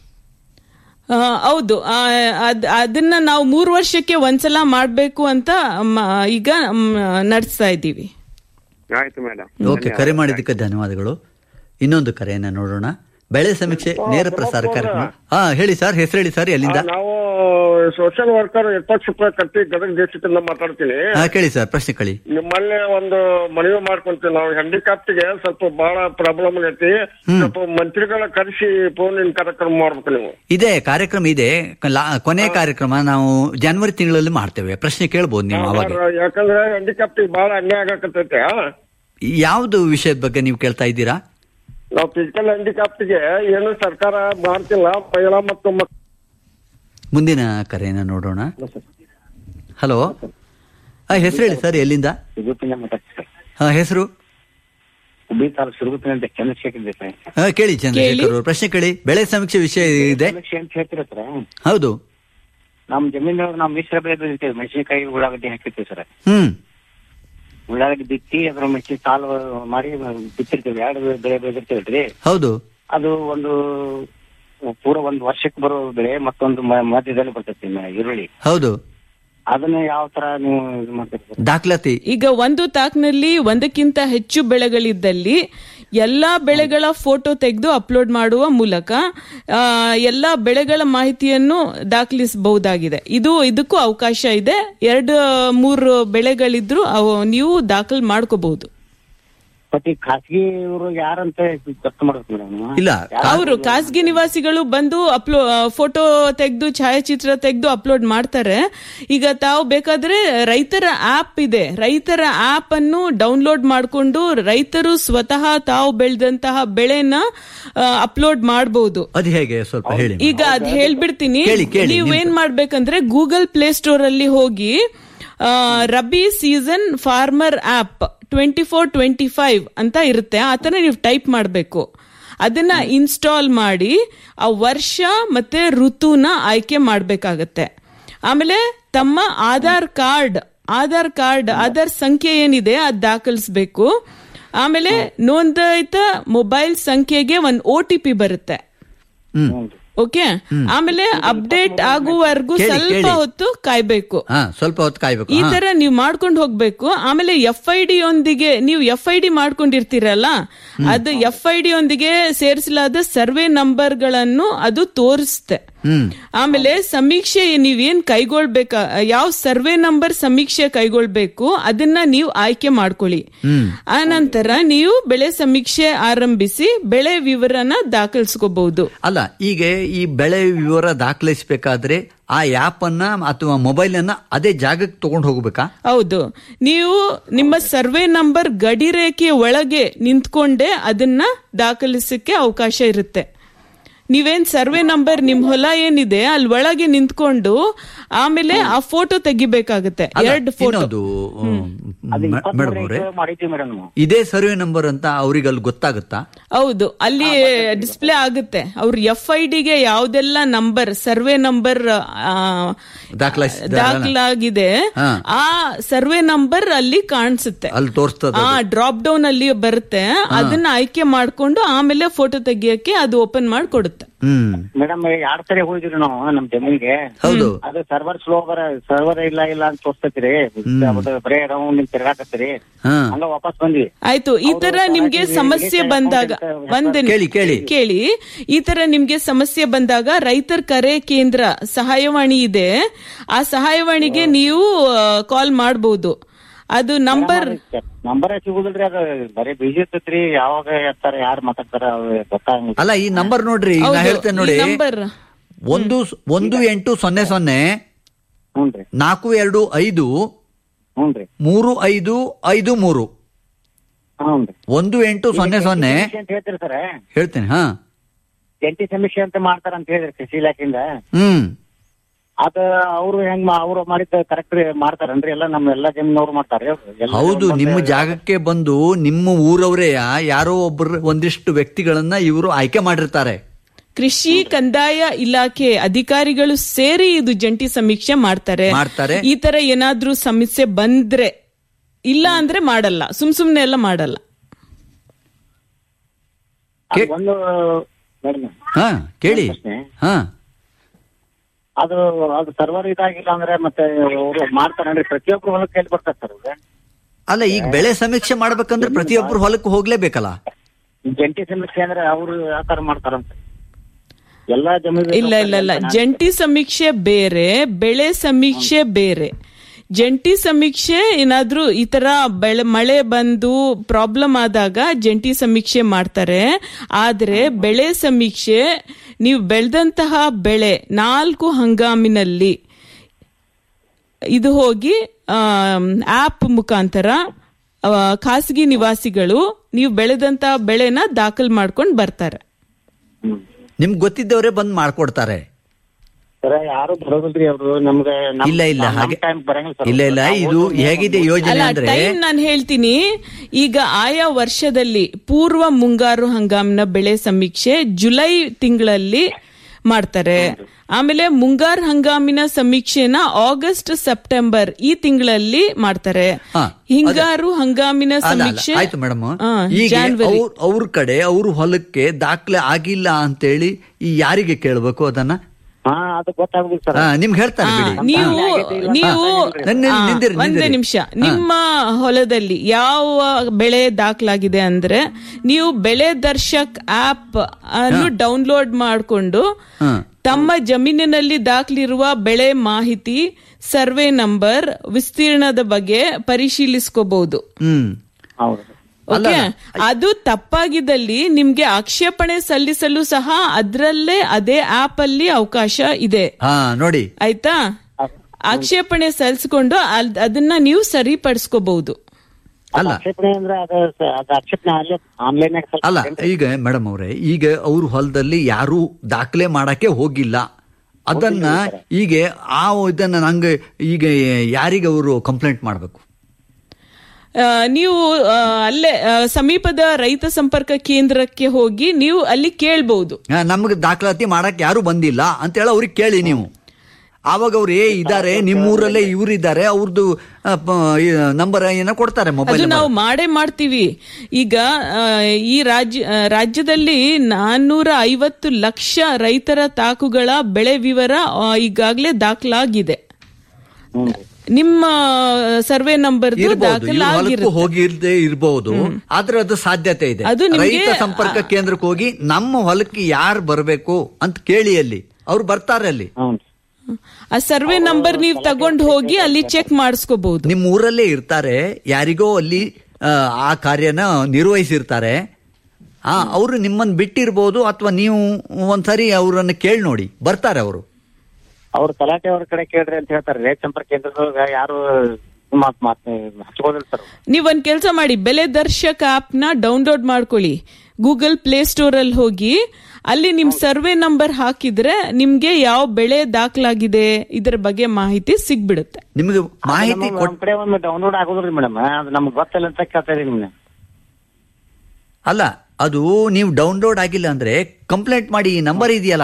ಆ, ಹೌದು ಆ, ಅದ್- ಅದನ್ನ ನಾವು ಮೂರು ವರ್ಷಕ್ಕೆ ಒಂದ್ಸಲ ಮಾಡಬೇಕು ಅಂತ ಮ- ಈಗ ನಡೆಸ್ತಾ ಇದ್ದೀವಿ ಆಯ್ತು ಮೇಡಮ್ ಓಕೆ ಕರೆ ಮಾಡಿದ್ದಕ್ಕೆ ಧನ್ಯವಾದಗಳು ಇನ್ನೊಂದು ಕರೆಯನ್ನ ನೋಡೋಣ ಬೆಳೆ ಸಮೀಕ್ಷೆ ನೇರ ಪ್ರಸಾರ ಕಾರ್ಯಕ್ರಮ ಹಾ ಹೇಳಿ ಸರ್ ಹೆಸರು ಹೇಳಿ ಸರ್ ಎಲ್ಲಿಂದ ನಾವು ಸೋಷಿಯಲ್ ವರ್ಕರ್ ಯಥಾಕ್ಷಿಪ ಕಟ್ಟಿ ಗದಗ ಡಿಸ್ಟ್ರಿಕ್ಟ್ ಇಂದ ಮಾತಾಡ್ತೀನಿ ಹಾ ಕೇಳಿ ಸರ್ ಪ್ರಶ್ನೆ ಕೇಳಿ ನಿಮ್ಮಲ್ಲಿ ಒಂದು ಮನವಿ ಮಾಡ್ಕೊಂತೀವಿ ನಾವು ಹ್ಯಾಂಡಿಕ್ಯಾಪ್ಟಿಗೆ ಸ್ವಲ್ಪ ಬಹಳ ಪ್ರಾಬ್ಲಮ್ ಆಗೈತಿ ಸ್ವಲ್ಪ ಮಂತ್ರಿಗಳ ಕರೆಸಿ ಫೋನ್ ಇನ್ ಕಾರ್ಯಕ್ರಮ ಮಾಡ್ಬೇಕು ನೀವು ಇದೆ ಕಾರ್ಯಕ್ರಮ ಇದೆ ಲಾ- ಕೊನೆ ಕಾರ್ಯಕ್ರಮ ನಾವು ಜನವರಿ ತಿಂಗಳಲ್ಲಿ ಮಾಡ್ತೇವೆ ಪ್ರಶ್ನೆ ಕೇಳ್ಬೋದು ನೀವು ಅವಾಗ ಯಾಕಂದ್ರೆ ಹ್ಯಾಂಡಿಕ್ಯಾಪ್ಟಿಗೆ ಬಹಳ ಅನ್ಯಾಯ ಆಗಕತ್ತೈತೆ ಯಾವ್ದು ವಿಷಯದ ಬಗ್ಗೆ ನೀವು ಕೇಳ್ತಾ ಇದ್ದೀರಾ ನಾವು ಫಿಸಿಕಲ್ ಹ್ಯಾಂಡಿಕ್ಯಾಪ್ಟಿಗೆ ಏನು ಸರ್ಕಾರ ಮಾಡ್ತಿಲ್ಲ ಮಹಿಳಾ ಮತ್ತು ಮಕ್- ಮುಂದಿನ ಕರೆಯನ್ನ ನೋಡೋಣ ಹಲೋ ಹೆಸರು ಹೇಳಿ ಸರ್ ಎಲ್ಲಿಂದ ಸುರುಗುಪ್ಪಿನ ಮಾತಾಡ್ತಾರೆ ಹಾ ಹೆಸರು ಹುಬ್ಬಳ್ಳಿ ತಾಲೂಕು ಸುರುಗುಪ್ಪಿನ ಚಂದ್ರಶೇಖರ್ ದೇಸಾಯಿ ಹಾ ಕೇಳಿ ಚಂದ್ರಶೇಖರ್ ಅವರು ಪ್ರಶ್ನೆ ಕೇಳಿ ಬೆಳೆ ಸಮೀಕ್ಷೆ ವಿಷಯ ಇದೆ ಸಮೀಕ್ಷೆ ಅಂತ ಹೇಳ್ತೀರ ಸರ್ ಹೌದು ನಮ್ ಜಮೀನೊಳಗೆ ನಾವು ಮಿಶ್ರ ಬೆಳೆ ಬೆಳಿತೇವೆ ಮೆಣಸಿನಕಾಯಿ ಉಳ್ಳಾಗಡ್ಡಿ ಹಾಕಿರ್ತೀವಿ ಸರ್ ಹ್ಮ್ ಉಳ್ಳಾಗಡ್ಡಿ ಬಿತ್ತಿ ಅದ್ರ ಮೆಣಸಿನ ಸಾಲು ಮಾಡಿ ಬಿತ್ತಿರ್ತೀವಿ ಎರಡು ಬೆಳೆ ಬೆಳೆದಿರ್ತೇವಲ್ರಿ ಹೌದು ಅದು ಒಂದು ಪೂರ ಒಂದು ವರ್ಷಕ್ಕೆ ಬರೋ ಬೆಳೆ ಮತ್ತೊಂದು ಮ- ಮಧ್ಯದಲ್ಲಿ ಬರ್ತೈತಿ ಮ- ಈರುಳ್ಳಿ ಹೌದು ಅದನ್ನ ಯಾವ ತರ ನೀವು ಇದು ಮಾಡ್ತೀರಿ ಸರ್ ದಾಖಲಾತಿ ಈಗ ಒಂದು ತಾಕ್ನಲ್ಲಿ ಒಂದಕ್ಕಿಂತ ಹೆಚ್ಚು ಬೆಳೆಗಳಿದ್ದಲ್ಲಿ ಎಲ್ಲಾ ಬೆಳೆಗಳ ಫೋಟೋ ತೆಗೆದು ಅಪ್ಲೋಡ್ ಮಾಡುವ ಮೂಲಕ ಆ, ಎಲ್ಲಾ ಬೆಳೆಗಳ ಮಾಹಿತಿಯನ್ನು ದಾಖಲಿಸಬಹುದಾಗಿದೆ ಇದು ಇದಕ್ಕೂ ಅವಕಾಶ ಇದೆ ಎರಡು ಮೂರು ಬೆಳೆಗಳಿದ್ರು ಅವು ನೀವು ದಾಖಲು ಮಾಡ್ಕೋಬಹುದು ಬಟ್ ಈ ಖಾಸಗಿ ಇವರು ಯಾರಂತ ಗೊತ್ತು ಮಾಡ್ಬೇಕು ಮೇಡಮ್ ಇಲ್ಲ ಅವರು ಖಾಸಗಿ ನಿವಾಸಿಗಳು ಬಂದು ಅಪ್ಲೋ ಫೋಟೋ ತೆಗೆದು ಛಾಯಾಚಿತ್ರ ತೆಗೆದು ಅಪ್ಲೋಡ್ ಮಾಡ್ತಾರೆ ಈಗ ತಾವು ಬೇಕಾದ್ರೆ ರೈತರ ಆಪ್ ಇದೆ ರೈತರ ಆಪ್ ಅನ್ನು ಡೌನ್ಲೋಡ್ ಮಾಡಿಕೊಂಡು ರೈತರು ಸ್ವತಃ ತಾವು ಬೆಳೆದಂತಹ ಬೆಳೆನ ಅಪ್ಲೋಡ್ ಮಾಡಬಹುದು ಅದು ಹೇಗೆ ಸ್ವಲ್ಪ ಹೇಳಿ ಈಗ ಅದ್ ಹೇಳ್ಬಿಡ್ತೀನಿ ಕೇಳಿ, ಕೇಳಿ, ನೀವು ಏನ್ ಮಾಡ್ಬೇಕಂದ್ರೆ ಗೂಗಲ್ ಪ್ಲೇ ಸ್ಟೋರ್ ಅಲ್ಲಿ ಹೋಗಿ ಆ, rabi season farmer app twenty four twenty five ಅಂತ ಇರುತ್ತೆ ಆ ಥರ ನೀವು ಟೈಪ್ ಮಾಡಬೇಕು ಅದನ್ನ ಇನ್ಸ್ಟಾಲ್ ಮಾಡಿ ಆ ವರ್ಷ ಮತ್ತೆ ಋತುನ ಆಯ್ಕೆ ಮಾಡಬೇಕಾಗತ್ತೆ ಆಮೇಲೆ ತಮ್ಮ ಆಧಾರ್ ಕಾರ್ಡ್ ಆಧಾರ್ ಕಾರ್ಡ್ ಆಧಾರ್ ಸಂಖ್ಯೆ ಏನಿದೆ ಅದು ದಾಖಲಿಸ್ಬೇಕು ಆಮೇಲೆ ನೋಂದಾಯಿತ ಮೊಬೈಲ್ ಸಂಖ್ಯೆಗೆ ಒಂದು ಒ ಟಿ ಪಿ ಬರುತ್ತೆ ಓಕೆ ಆಮೇಲೆ ಅಪ್ಡೇಟ್ ಆಗುವವರೆಗೂ ಕೇಳಿ, ಸ್ವಲ್ಪ ಕೇಳಿ. ಹೊತ್ತು ಕಾಯ್ಬೇಕು ಹಾ ಸ್ವಲ್ಪ ಹೊತ್ತು ಕಾಯ್ಬೇಕು ಈ ಹಾ. ತರ ನೀವು ಮಾಡ್ಕೊಂಡು ಹೋಗ್ಬೇಕು ಆಮೇಲೆ ಎಫ್ ಐ ಡಿ ಯೊಂದಿಗೆ ನೀವು ಎಫ್ ಐ ಡಿ ಮಾಡ್ಕೊಂಡಿರ್ತೀರಲ್ಲ ಅದು ಎಫ್ ಐ ಡಿ ಯೊಂದಿಗೆ ಸೇರಿಸಲಾದ ಸರ್ವೆ ನಂಬರ್ಗಳನ್ನು ಅದು ತೋರಿಸುತ್ತೆ ಹ್ಮ್ ಆಮೇಲೆ ಸಮೀಕ್ಷೆ ನೀವೇನ್ ಕೈಗೊಳ್ಬೇಕ ಯಾವ ಸರ್ವೆ ನಂಬರ್ ಸಮೀಕ್ಷೆ ಕೈಗೊಳ್ಬೇಕು ಅದನ್ನ ನೀವು ಆಯ್ಕೆ ಮಾಡ್ಕೊಳ್ಳಿ ಹ್ಮ್ ಆ ನಂತರ ನೀವು ಬೆಳೆ ಸಮೀಕ್ಷೆ ಆರಂಭಿಸಿ ಬೆಳೆ ವಿವರನ ದಾಖಲಿಸ್ಕೋಬಹುದು ಅಲ್ಲ ಈಗ ಈ ಬೆಳೆ ವಿವರ ದಾಖಲಿಸಬೇಕಾದ್ರೆ ಆ ಆ್ಯಪ್ ಅನ್ನ ಅಥವಾ ಮೊಬೈಲ್ ಅನ್ನ ಅದೇ ಜಾಗಕ್ಕೆ ತಗೊಂಡು ಹೋಗ್ಬೇಕಾ ಹೌದು ನೀವು ನಿಮ್ಮ ಸರ್ವೆ ನಂಬರ್ ಗಡಿ ರೇಖೆಯ ಒಳಗೆ ನಿಂತ್ಕೊಂಡೆ ಅದನ್ನ ದಾಖಲಿಸಕ್ಕೆ ಅವಕಾಶ ಇರುತ್ತೆ ನೀವೇನ್ ಸರ್ವೆ ನಂಬರ್ ನಿಮ್ ಹೊಲ ಏನಿದೆ ಅಲ್ಲಿ ಒಳಗೆ ನಿಂತ್ಕೊಂಡು ಆಮೇಲೆ ಆ ಫೋಟೋ ತೆಗಿಬೇಕಾಗತ್ತೆ ಅಲ್ಲ, ಎರಡು ಫೋಟೋ ಇನ್ನೊಂದು ಮೇಡಮ್ ಅವರೇ ಮಾಡಿದ್ವಿ ಮೇಡಮ್ ಇದೇ ಸರ್ವೆ ನಂಬರ್ ಅಂತ ಅವ್ರಿಗೆ ಅಲ್ಲಿ ಗೊತ್ತಾಗುತ್ತಾ ಹೌದು ಅಲ್ಲಿ ಡಿಸ್ಪ್ಲೇ ಆಗುತ್ತೆ ಅವ್ರ ಎಫ್ ಐ ಡಿಗೆ ಯಾವ್ದೆಲ್ಲ ನಂಬರ್ ಸರ್ವೆ ನಂಬರ್ ದಾಖಲಾಯಿಸಿದ ದಾಖಲಾಗಿದೆ ಹಾ. ಆ ಸರ್ವೆ ನಂಬರ್ ಅಲ್ಲಿ ಕಾಣಿಸುತ್ತೆ ಅಲ್ಲಿ ತೋರಿಸ್ತದ ಆ ಡ್ರಾಪ್ ಡೌನ್ ಅಲ್ಲಿ ಬರುತ್ತೆ ಅದನ್ನ ಆಯ್ಕೆ ಮಾಡ್ಕೊಂಡು ಆಮೇಲೆ ಫೋಟೋ ತೆಗಿಯಕ್ಕೆ ಅದು ಓಪನ್ ಮಾಡಿ ಕೊಡುತ್ತೆ ಹ್ಮ್ ಮೇಡಮ್ ಎರಡ್ ಸರಿ ಹೋಗಿದ್ರಿ ನಾವು ನಮ್ ಜಮೀನಿಗೆ ಹೌದು. ಅದು ಸರ್ವರ್ ಸ್ಲೋ ಬರ ಸರ್ವರ್ ಇಲ್ಲ ಇಲ್ಲ ಅಂತ ತೋರ್ಸ್ತೈತ್ರಿ ಅದು ಬರೇ ರೌಂಡ್ ನಿಮ್ ತಿರ್ಗಾಕತ್ತೀರಿ ಹಾ. ಹಂಗ ವಾಪಸ್ ಬಂದ್ವಿ ಆಯ್ತು ಈ ತರ ನಿಮ್ಗೆ ಸಮಸ್ಯೆ ಬಂದಾಗ ಒಂದ್ ಕೇಳಿ, ಕೇಳಿ. ಕೇಳಿ ಈ ತರ ನಿಮ್ಗೆ ಸಮಸ್ಯೆ ಬಂದಾಗ ರೈತರ ಕರೆ ಕೇಂದ್ರ ಸಹಾಯವಾಣಿ ಇದೆ ಆ ಸಹಾಯವಾಣಿಗೆ ನೀವು ಕಾಲ್ ಮಾಡಬಹುದು ಅದು ನಂಬರ್ ನಂಬರ್ ಸಿಗುದಿಲ್ರಿ ಅದು ಬರೀ ಬಿಜಿ ಇರ್ತೈತ್ರಿ ಯಾವಾಗ ಎತ್ತಾರ ಯಾರು ಮಾತಾಡ್ತಾರ ಅವ್ರು ಗೊತ್ತಾಗಂಗಿಲ್ಲ ಅಲ್ಲ ಈ ನಂಬರ್ ನೋಡ್ರಿ ಈಗ ನಾ ಹೌದು, ಹೇಳ್ತೇನೆ ಈ ನೋಡಿ ನಂಬರ್ ಒಂದು ಒಂದು ಎಂಟು ಸೊನ್ನೆ ಸೊನ್ನೆ ಹ್ಞೂನ್ರಿ ನಾಲ್ಕು ಎರಡು ಐದು ಹ್ಞೂನ್ರಿ ಮೂರು ಐದು ಐದು ಮೂರು ಹ್ಞೂನ್ರಿ ಒಂದು ಎಂಟು ಸೊನ್ನೆ ಸೊನ್ನೆ ಸಮೀಕ್ಷೆ ಅಂತ ಹೇಳ್ತೀರಿ ಸರ್ ಹೇಳ್ತೇನೆ ಹಾ ಜಂಟಿ ಸಮೀಕ್ಷೆ ಅಂತ ಮಾಡ್ತಾರ ಅಂತ ಹೇಳಿದ್ರಿ ಕೃಷಿ ಇಲಾಖೆಯಿಂದ ಹ್ಮ್ ಅದ ಅವ್ರು ಹೆಂಗ್ ಮಾ- ಅವ್ರು ಮಾಡಿದ ಕರೆಕ್ಟ್ ಮಾಡ್ತಾರನ್ರಿ ಎಲ್ಲ ನಮ್ಮ ಎಲ್ಲಾ ಜಮೀನವ್ರು ಮಾಡ್ತಾರ್ರಿ ಅವ್ರು? ಎಲ್ಲ ಹೌದು ಒಂದೊಂದೇ- ನಿಮ್ಮ ಜಾಗಕ್ಕೆ ಬಂದು ನಿಮ್ಮ ಊರವರೇ ಯಾರೋ ಒಬ್ಬರು ಒಂದಿಷ್ಟು ವ್ಯಕ್ತಿಗಳನ್ನ ಇವರು ಆಯ್ಕೆ ಮಾಡಿರ್ತಾರೆ ಕೃಷಿ ಕಂದಾಯ ಇಲಾಖೆ ಅಧಿಕಾರಿಗಳು ಸೇರಿ ಇದು ಜಂಟಿ ಸಮೀಕ್ಷೆ ಮಾಡ್ತಾರೆ ಮಾಡ್ತಾರೆ. ಈ ತರ ಏನಾದ್ರೂ ಸಮಸ್ಯೆ ಬಂದ್ರೆ ಇಲ್ಲ ಅಂದ್ರೆ ಮಾಡಲ್ಲ ಸುಮ್ ಸುಮ್ನೆ ಎಲ್ಲ ಮಾಡಲ್ಲ ಅದು ಒಂದು ಮೇಡಮ್ ಹಾ ಕೇಳಿ ಪ್ರಶ್ನೆ. ಹಾ ಅದು ಅದು ಸರ್ವರ್ ಇದಾಗಿಲ್ಲ ಅಂದ್ರೆ ಮತ್ತೆ ಅವರು ಮಾಡ್ತಾರನ್ರಿ ಪ್ರತಿಯೊಬ್ರು ಹೊಲಕ್ಕೆ ಕೇಳಿ ಬರ್ತಾರೆ ಸರ್ ಅವ್ರು. ಅಲ್ಲ ಈಗ ಬೆಳೆ ಸಮೀಕ್ಷೆ ಮಾಡ್ಬೇಕಂದ್ರೆ ಪ್ರತಿಯೊಬ್ಬರು ಹೊಲಕ್ಕೆ ಹೋಗ್ಲೇಬೇಕಲ್ಲ ಜಂಟಿ ಸಮೀಕ್ಷೆ ಅಂದ್ರೆ ಅವ್ರು ಯಾವ ತರ ಮಾಡ್ತಾರಂತ ಎಲ್ಲಾ ಜಮೀನು ಇಲ್ಲ ಇಲ್ಲ ಇಲ್ಲ ಜಂಟಿ ಸಮೀಕ್ಷೆ ಬೇರೆ ಬೆಳೆ ಸಮೀಕ್ಷೆ ಬೇರೆ ಜಂಟಿ ಸಮೀಕ್ಷೆ ಏನಾದ್ರೂ ಈ ತರ ಬೆಳೆ ಮಳೆ ಬಂದು ಪ್ರಾಬ್ಲಮ್ ಆದಾಗ ಜಂಟಿ ಸಮೀಕ್ಷೆ ಮಾಡ್ತಾರೆ ಆದ್ರೆ ಬೆಳೆ ಸಮೀಕ್ಷೆ ನೀವು ಬೆಳೆದಂತಹ ಬೆಳೆ ನಾಲ್ಕು ಹಂಗಾಮಿನಲ್ಲಿ ಇದು ಹೋಗಿ ಆಪ್ ಮುಖಾಂತರ ಆ, ಖಾಸಗಿ ನಿವಾಸಿಗಳು ನೀವು ಬೆಳೆದಂತಹ ಬೆಳೆನ ದಾಖಲ್ ಮಾಡ್ಕೊಂಡು ಬರ್ತಾರೆ ನಿಮ್ಗೆ ಗೊತ್ತಿದ್ದವರೇ ಬಂದ್ ಮಾಡ್ಕೊಡ್ತಾರೆ ಸರ್ ಯಾರು ಬರೋದಿಲ್ರಿ ಅವ್ರು ನಮ್ಗೆ ನಮ್- ಇಲ್ಲ ಇಲ್ಲ ನಮ್ ಹಾಗೆ time ಬರಂಗಿಲ್ಲ sir. ಇಲ್ಲ ಇಲ್ಲ ನಾವು ಇದು ಓದೋದು ಹೇಗಿದೆ ಏನು ಯೋಜನೆ ಅಲ್ಲ ಅಂದ್ರೆ ಟೈಮ್ ನಾನು ಹೇಳ್ತೀನಿ ಈಗ ಆಯಾ ವರ್ಷದಲ್ಲಿ ಪೂರ್ವ ಮುಂಗಾರು ಹಂಗಾಮಿನ ಬೆಳೆ ಸಮೀಕ್ಷೆ ಜುಲೈ ತಿಂಗಳಲ್ಲಿ ಮಾಡ್ತಾರೆ ಆಮೇಲೆ ಮುಂಗಾರು ಹಂಗಾಮಿನ ಸಮೀಕ್ಷೆನ ಆಗಸ್ಟ್ ಸೆಪ್ಟೆಂಬರ್ ಈ ತಿಂಗಳಲ್ಲಿ ಮಾಡ್ತಾರೆ ಹಾ, ಹಿಂಗಾರು ಹಂಗಾಮಿನ ಅಲ್ಲ, ಅಲ್ಲ, ಸಮೀಕ್ಷೆ ಆಯ್ತು ಮೇಡಮ್ ಹಾ, ಈಗ ಜಾನ್ವರಿ ಅವ್ರ ಅವ್ರ ಕಡೆ ಅವ್ರ ಹೊಲಕ್ಕೆ ದಾಖಲೆ ಆಗಿಲ್ಲ ಅಂತೇಳಿ ಈ ಯಾರಿಗೆ ಕೇಳಬೇಕು ಅದನ್ನ ಹಾ ಅದು ಗೊತ್ತಾಗುದಿಲ್ಲ ಸರ್ ಹಾ, ನಿಮ್ಗೆ ಹೇಳ್ತಾರೆ ಬಿಡಿ ನೀವು ನೀವು ನನ್ನ- ಆ, ನಿಂದಿರಿ, ಒಂದೇ ನಿಂದಿರಿ. ನಿಮಿಷ ನಿಮ್ಮ ಹೊಲದಲ್ಲಿ ಯಾವ ಬೆಳೆ ದಾಖಲಾಗಿದೆ ಅಂದ್ರೆ ನೀವು ಬೆಳೆ ದರ್ಶಕ್ ಆಪ್ ಅನ್ನು ಡೌನ್ಲೋಡ್ ಮಾಡಿಕೊಂಡು ಹಾ. ತಮ್ಮ ಜಮೀನಿನಲ್ಲಿ ದಾಖಲಿರುವ ಬೆಳೆ ಮಾಹಿತಿ ಸರ್ವೆ ನಂಬರ್ ವಿಸ್ತೀರ್ಣದ ಬಗ್ಗೆ ಪರಿಶೀಲಿಸ್ಕೋಬಹುದು ಹ್ಮ್ ಹೌದು ಓಕೆ ಅದು ತಪ್ಪಾಗಿದ್ದಲ್ಲಿ ನಿಮ್ಗೆ ಆಕ್ಷೇಪಣೆ ಸಲ್ಲಿಸಲು ಸಹ ಅದರಲ್ಲೇ ಅದೇ ಆಪ್ ಅಲ್ಲಿ ಅವಕಾಶ ಇದೆ ಹಾ ನೋಡಿ ಆಯ್ತಾ ಆಕ್ಷೇಪಣೆ ಸಲ್ಲಿಸಿಕೊಂಡು ಅಲ್- ಅದನ್ನ ನೀವು ಸರಿಪಡಿಸ್ಕೋಬಹುದು ಅಲ್ಲ ಆಕ್ಷೇಪಣೆ ಅಂದ್ರೆ ಅದು ಸ- ಅದು ಆಕ್ಷೇಪಣೆ ಅಲ್ಲೇ ಆನ್ಲೈನ್ ಅಲ್ಲ ಈಗ ಮೇಡಮ್ ಅವರೇ ಈಗ ಅವ್ರ ಹೊಲದಲ್ಲಿ ಯಾರು ದಾಖಲೆ ಮಾಡಕ್ಕೆ ಹೋಗಿಲ್ಲ ಅದನ್ನ ಈಗ ಆ ಇದನ್ನ ನಂಗೆ ಈಗ ಯಾರಿಗೆ ಅವರು ಕಂಪ್ಲೇಂಟ್ ಮಾಡಬೇಕು ಆ, ನೀವು ಆ, ಅಲ್ಲೇ ಆ, ಸಮೀಪದ ರೈತ ಸಂಪರ್ಕ ಕೇಂದ್ರಕ್ಕೆ ಹೋಗಿ ನೀವು ಅಲ್ಲಿ ಕೇಳ್ಬಹುದು ನಮ್ಗೆ ದಾಖಲಾತಿ ಮಾಡಕ್ ಯಾರು ಬಂದಿಲ್ಲ ಅಂತೇಳಿ ಅವ್ರಿಗೆ ಕೇಳಿ ನೀವು ಆವಾಗ ಅವ್ರು ಏ ಇದಾರೆ ನಿಮ್ಮೂರಲ್ಲೇ ಇವ್ರು ಇದ್ದಾರೆ ಅವ್ರದ್ದು ನಂಬರ್ ಏನೋ ಕೊಡ್ತಾರೆ ಅದು ಮೊಬೈಲ್ ನಾವು ಮಾಡೇ ಮಾಡ್ತೀವಿ ಈಗ ಆ, ಈ ರಾಜ್ಯ ಆ, ರಾಜ್ಯದಲ್ಲಿ ನಾನ್ನೂರ ಐವತ್ತು ಲಕ್ಷ ರೈತರ ತಾಕುಗಳ ಬೆಳೆ ವಿವರ ಆ, ಈಗಾಗಲೇ ದಾಖಲಾಗಿದೆ ನಿಮ್ಮ ಸರ್ವೆ ನಂಬರ್ ಇರ್ಬೋದು ಇವ್ರ ಹೊಲಕ್ಕೂ ದಾಖಲಾಗಿರುತ್ತೆ ಹೋಗಿರ್ದೇ ಇರಬಹುದು ಆದ್ರೆ ಅದು ಸಾಧ್ಯತೆ ಇದೆ ಅದು ನಿಮ್ಗೆ- ರೈತ ಸಂಪರ್ಕ ಕೇಂದ್ರಕ್ಕೆ ಹೋಗಿ ನಮ್ಮ ಹೊಲಕ್ಕೆ ಯಾರು ಬರಬೇಕು ಅಂತ ಕೇಳಿ ಅಲ್ಲಿ ಅವ್ರು ಬರ್ತಾರೆ ಅಲ್ಲಿ ಆ ಸರ್ವೆ ನಂಬರ್ ನೀವು ತಗೊಂಡು ಹೋಗಿ ಅಲ್ಲಿ ಚೆಕ್ ಮಾಡಿಸ್ಕೋಬಹುದು ನಿಮ್ಮ ಊರಲ್ಲೇ ಇರ್ತಾರೆ ಯಾರಿಗೋ ಅಲ್ಲಿ ಆ, ಆ ಕಾರ್ಯನ ನಿರ್ವಹಿಸಿರ್ತಾರೆ ಆ ಅವರು ನಿಮ್ಮನ್ನ ಬಿಟ್ಟಿರ್ಬೋದು ಅಥವಾ ನೀವು ಒಂದ್ಸರಿ ಅವರನ್ನ ಕೇಳಿ ನೋಡಿ ಬರ್ತಾರೆ ಅವರು ಅವ್ರು ತಲಾಟೆ ಅವ್ರ ಕಡೆ ಕೇಳ್ರಿ ಅಂತ ಹೇಳ್ತಾರೆ ರೈತ ಸಂಪರ್ಕ ಕೇಂದ್ರದೊಳಗ ಯಾರು ಮಾತ್ ಮಾತ್ ಹಚ್ಕೋದಿಲ್ಲ ಸರ್ ನೀವ್ ಒಂದ್ ಕೆಲಸ ಮಾಡಿ ಬೆಲೆ ದರ್ಶಕ್ ಆಪ್ ನ ಡೌನ್ಲೋಡ್ ಮಾಡ್ಕೊಳ್ಳಿ ಗೂಗಲ್ ಪ್ಲೇ ಸ್ಟೋರ್ ಅಲ್ಲಿ ಹೋಗಿ ಅಲ್ಲಿ ನಿಮ್ ಸರ್ವೆ ನಂಬರ್ ಹಾಕಿದ್ರೆ ನಿಮ್ಗೆ ಯಾವ ಬೆಳೆ ದಾಖಲಾಗಿದೆ ಇದರ ಬಗ್ಗೆ ಮಾಹಿತಿ ಸಿಗ್ಬಿಡುತ್ತೆ ನಿಮಗೆ ಮಾಹಿತಿ ನಮ್ ಕಡೆ ಒಂದು ಡೌನ್ಲೋಡ್ ಆಗೋದ್ರಿ ಮೇಡಮ್ ಅದು ನಮ್ಗೆ ಗೊತ್ತಿಲ್ಲ ಅಂತ ಕೇಳ್ತಾ ಇದೀನಿ ನಿಮ್ನ ಅಲ್ಲ ಅದು ನೀವು ಡೌನ್ಲೋಡ್ ಆಗಿಲ್ಲ ಅಂದ್ರೆ ಕಂಪ್ಲೇಂಟ್ ಮಾಡಿ ಈ ನಂಬರ್ ಇದೆಯಲ್ಲ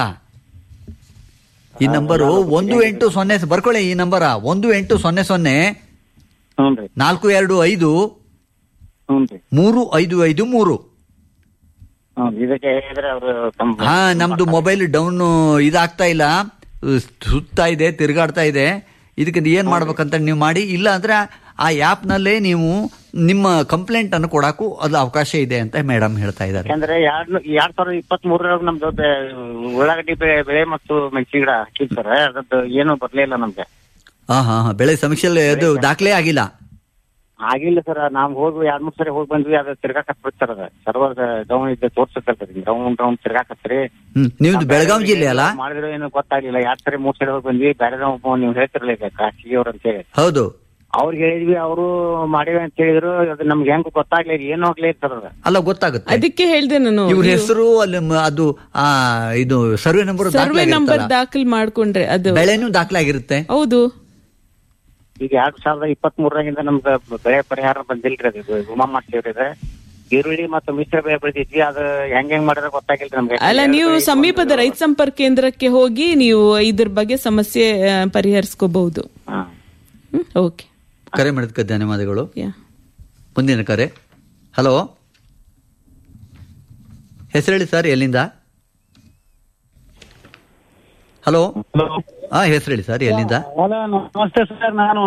ಈ ನಂಬರು ಒಂದು ಎಂಟು ಸೊನ್ನೆ ಬರ್ಕೊಳ್ಳಿ ಈ ನಂಬರ ಒಂದು ಎಂಟು ಸೊನ್ನೆ ಸೊನ್ನೆ ನಾಲ್ಕು ಎರಡು ಐದು ಮೂರು ಐದು ಐದು ಮೂರು ಹ್ಮ್, ಇದಕ್ಕೆ ಹೇಳಿದ್ರೆ ಅವರು ತಮ್ಮ ಹಾ ನಮ್ದು ಮೊಬೈಲ್ ಡೌನ್ ಇದಾಗ್ತಾ ಇಲ್ಲ ಸುತ್ತಾ ಇದೆ ತಿರುಗಾಡ್ತಾ ಇದೆ ಇದಕ್ಕೆ ಏನ್ ಮಾಡ್ಬೇಕಂತ ನೀವು ಮಾಡಿ ಇಲ್ಲ ಅಂದ್ರೆ ಆ ಆ್ಯಪ್ ನಲ್ಲೇ ನೀವು ನಿಮ್ಮ ಕಂಪ್ಲೇಂಟ್ ಅನ್ನು ಕೊಡಕ್ಕೂ ಅದು ಅವಕಾಶ ಇದೆ ಅಂತ ಮೇಡಮ್ ಹೇಳ್ತಾ ಇದ್ದಾರೆ ಯಾಕಂದ್ರೆ ಎರಡ್ ಎರಡ್ ಸಾವಿರದ ಇಪ್ಪತ್ತ್ ಮೂರರಾಗ ನಮ್ದು ಬೆ- ಉಳ್ಳಾಗಡ್ಡಿ ಬೆಳೆ ಬೆಳೆ ಮತ್ತು ಮೆಣಸಿನ ಗಿಡ ಹಾಕಿದ್ ಸರ್ ಅದದ್ದು ಏನು ಬರ್ಲೇ ಇಲ್ಲ ನಮ್ಗೆ ಹಾ ಹಾ ಹಾ ಬೆಳೆ ಸಮೀಕ್ಷೆಯಲ್ಲಿ ಅದು ದಾಖಲೆ ಆಗಿಲ್ಲ ಆಗಿಲ್ಲ ಸರ್ ನಾವ್ ಹೋಗಿ ಎರಡ್ ಮೂರ್ ಸರಿ ಹೋಗಿ ಬಂದ್ವಿ ಅದು ತಿರ್ಗಾಕತ್ ಬಿಡ್ತಾರ ಅದ ಸರ್ವರ್ ಡೌನ್ ಇದ್ದ ತೋರ್ಸಕತ್ತರಿ ಡೌನ್ ಡೌನ್ ತಿರ್ಗಾಕತ್ರಿ ಹ್ಮ್ ನಿಮ್ದು ಬೆಳಗಾವಿ ಜಿಲ್ಲೆ ಅಲ್ಲ ಮಾಡಿದ್ರು ಏನು ಗೊತ್ತಾಗ್ಲಿಲ್ಲ ಎರಡ್ ಸರಿ ಮೂರ್ ಸರಿ ಹೋಗಿ ಬಂದ್ವಿ ಬೇರೆ ನೀವು ಹೇಳ್ತಿರ್ಲಿ ಈಗ ಖಾಸಗಿ ಅವ್ರ ಅಂತ ಹೇಳಿ ಹೌದು ಅವ್ರಿಗೆ ಹೇಳಿದ್ವಿ ಅವರು ಮಾಡಿವಿ ಅಂತ ಹೇಳಿದ್ರು ಅದು ನಮ್ಗೆ ಹೆಂಗ್ ಗೊತ್ತಾಗ್ಲಿಲ್ಲ ಏನು ಆಗ್ಲೇ ಸರ್ ಅದ ಅಲ್ಲ ಗೊತ್ತಾಗುತ್ತೆ ಅದಕ್ಕೆ ಹೇಳ್ದೆ ನಾನು ಇವ್ರ ಹೆಸರು ಅಲ್ಲಿ ಮ- ಅದು ಆ ಇದು ಸರ್ವೆ ನಂಬರ್ ಸರ್ವೆ ನಂಬರ್ ದಾಖಲ್ ಮಾಡ್ಕೊಂಡ್ರೆ ಅದು ಬೆಳೆನೂ ದಾಖಲೆ ಆಗಿರುತ್ತೆ ಹೌದು ಈಗ ಎರಡ್ ಸಾವಿರದ ಇಪ್ಪತ್ತ್ ಮೂರರಾಗಿಂದ ನಮ್ಗೆ ಬೆಳೆ ಪರಿಹಾರ ಬಂದಿಲ್ರಿ ಅದು ವಿಮಾ ಮಾಡ್ತೀವ್ರಿ ಅದು ಈರುಳ್ಳಿ ಮತ್ತು ಮಿಶ್ರ ಬೆಳೆ ಬೆಳೆದಿದ್ವಿ ಅದು ಹೆಂಗ್ ಹೆಂಗ್ ಮಾಡಿದ್ರೆ ಗೊತ್ತಾಗಿಲ್ರಿ ನಮ್ಗೆ ಅಲ್ಲ ನೀವು ಸಮೀಪದ ರೈತ ಸಂಪರ್ಕ ಕೇಂದ್ರಕ್ಕೆ ಹೋಗಿ ನೀವು ಇದ್ರ ಬಗ್ಗೆ ಸಮಸ್ಯೆ ಆ, ಪರಿಹರಿಸ್ಕೋಬಹುದು ಓಕೆ ಕರೆ ಮಾಡಿದ್ಕೆ ಧನ್ಯವಾದಗಳು ಯಾ ಮುಂದಿನ ಕರೆ ಹಲೋ ಹೆಸರು ಹೇಳಿ ಸರ್ ಎಲ್ಲಿಂದ ಹಲೋ ಹಾ ಹೆಸರು ಹೇಳಿ ಸರ್ ಎಲ್ಲಿಂದ ಹಲೋ ನಮಸ್ತೆ ಸರ್ ನಾನು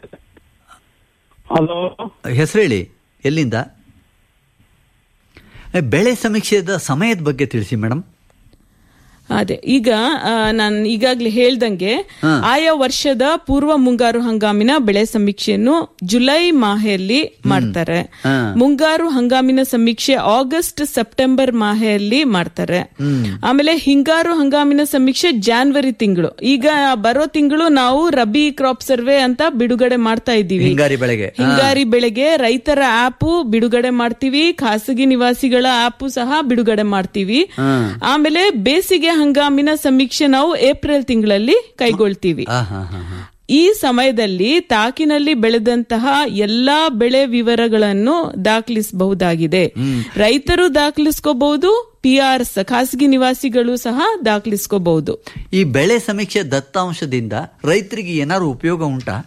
ಹಲೋ ಹೆಸರು ಹೇಳಿ ಎಲ್ಲಿಂದ ಬೆಳೆ ಸಮೀಕ್ಷೆದ ಸಮಯದ ಬಗ್ಗೆ ತಿಳಿಸಿ ಮೇಡಮ್ ಅದೇ ಈಗ ನಾನು ಈಗಾಗಲೇ ಹೇಳ್ದಂಗೆ ಆಯಾ ವರ್ಷದ ಪೂರ್ವ ಮುಂಗಾರು ಹಂಗಾಮಿನ ಬೆಳೆ ಸಮೀಕ್ಷೆಯನ್ನು ಜುಲೈ ಮಾಹೆಯಲ್ಲಿ ಮಾಡ್ತಾರೆ ಮುಂಗಾರು ಹಂಗಾಮಿನ ಸಮೀಕ್ಷೆ ಆಗಸ್ಟ್ ಸೆಪ್ಟೆಂಬರ್ ಮಾಹೆಯಲ್ಲಿ ಮಾಡ್ತಾರೆ ಆಮೇಲೆ ಹಿಂಗಾರು ಹಂಗಾಮಿನ ಸಮೀಕ್ಷೆ ಜಾನ್ವರಿ ತಿಂಗಳು ಈಗ ಬರೋ ತಿಂಗಳು ನಾವು ರಬಿ ಕ್ರಾಪ್ ಸರ್ವೆ ಅಂತ ಬಿಡುಗಡೆ ಮಾಡ್ತಾ ಇದ್ದೀವಿ ಹಿಂಗಾರಿ ಬೆಳೆಗೆ ಹಾ. ಹಿಂಗಾರಿ ಬೆಳೆಗೆ ರೈತರ ಆಪ್ ಬಿಡುಗಡೆ ಮಾಡ್ತೀವಿ ಖಾಸಗಿ ನಿವಾಸಿಗಳ ಆಪ್ ಸಹ ಬಿಡುಗಡೆ ಮಾಡ್ತೀವಿ ಹಾ. ಆಮೇಲೆ ಬೇಸಿಗೆ ಹಂಗಾಮಿನ ಸಮೀಕ್ಷೆ ನಾವು ಏಪ್ರಿಲ್ ತಿಂಗಳಲ್ಲಿ ಕೈಗೊಳ್ತೀವಿ ಆ, ಹಾ, ಹಾ, ಹಾ. ಈ ಸಮಯದಲ್ಲಿ ತಾಕಿನಲ್ಲಿ ಬೆಳೆದಂತಹ ಎಲ್ಲಾ ಬೆಳೆ ವಿವರಗಳನ್ನು ದಾಖಲಿಸಬಹುದಾಗಿದೆ ರೈತರು ದಾಖಲಿಸ್ಕೋಬಹುದು ಪಿಆರ್ಸ್ ಖಾಸಗಿ ನಿವಾಸಿಗಳು ಸಹ ದಾಖಲಿಸ್ಕೋಬಹುದು ಈ ಬೆಳೆ ಸಮೀಕ್ಷೆ ದತ್ತಾಂಶದಿಂದ ರೈತರಿಗೆ ಏನಾದ್ರು ಉಪಯೋಗ ಉಂಟಾ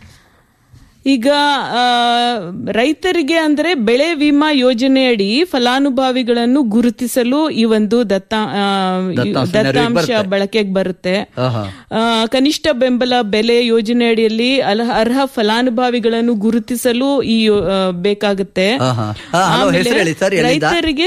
ಈಗ ಆ, ರೈತರಿಗೆ ಅಂದ್ರೆ ಬೆಳೆ ವಿಮಾ ಯೋಜನೆಯಡಿ ಫಲಾನುಭವಿಗಳನ್ನು ಗುರುತಿಸಲು ಈ ಒಂದು ದತ್ತ ಆ, ಈ ದತ್ತಾಂಶ ದತ್ತಾಂಶ ಬರುತ್ತೆ. ಬಳಕೆಗೆ ಬರುತ್ತೆ ಆಹಾ. ಆ, ಕನಿಷ್ಠ ಬೆಂಬಲ ಬೆಲೆ ಯೋಜನೆಯಡಿಯಲ್ಲಿ ಅಲ- ಅರ್ಹ ಫಲಾನುಭವಿಗಳನ್ನು ಗುರುತಿಸಲು ಈ ಯೋ- ಆ, ಬೇಕಾಗುತ್ತೆ ಆಹಾ. ಆ, ಹಲೋ, ಆಮೇಲೆ ಹೆಸರು ಹೇಳಿ ಸರ್, ಎಲ್ಲಿಂದ? ರೈತರಿಗೆ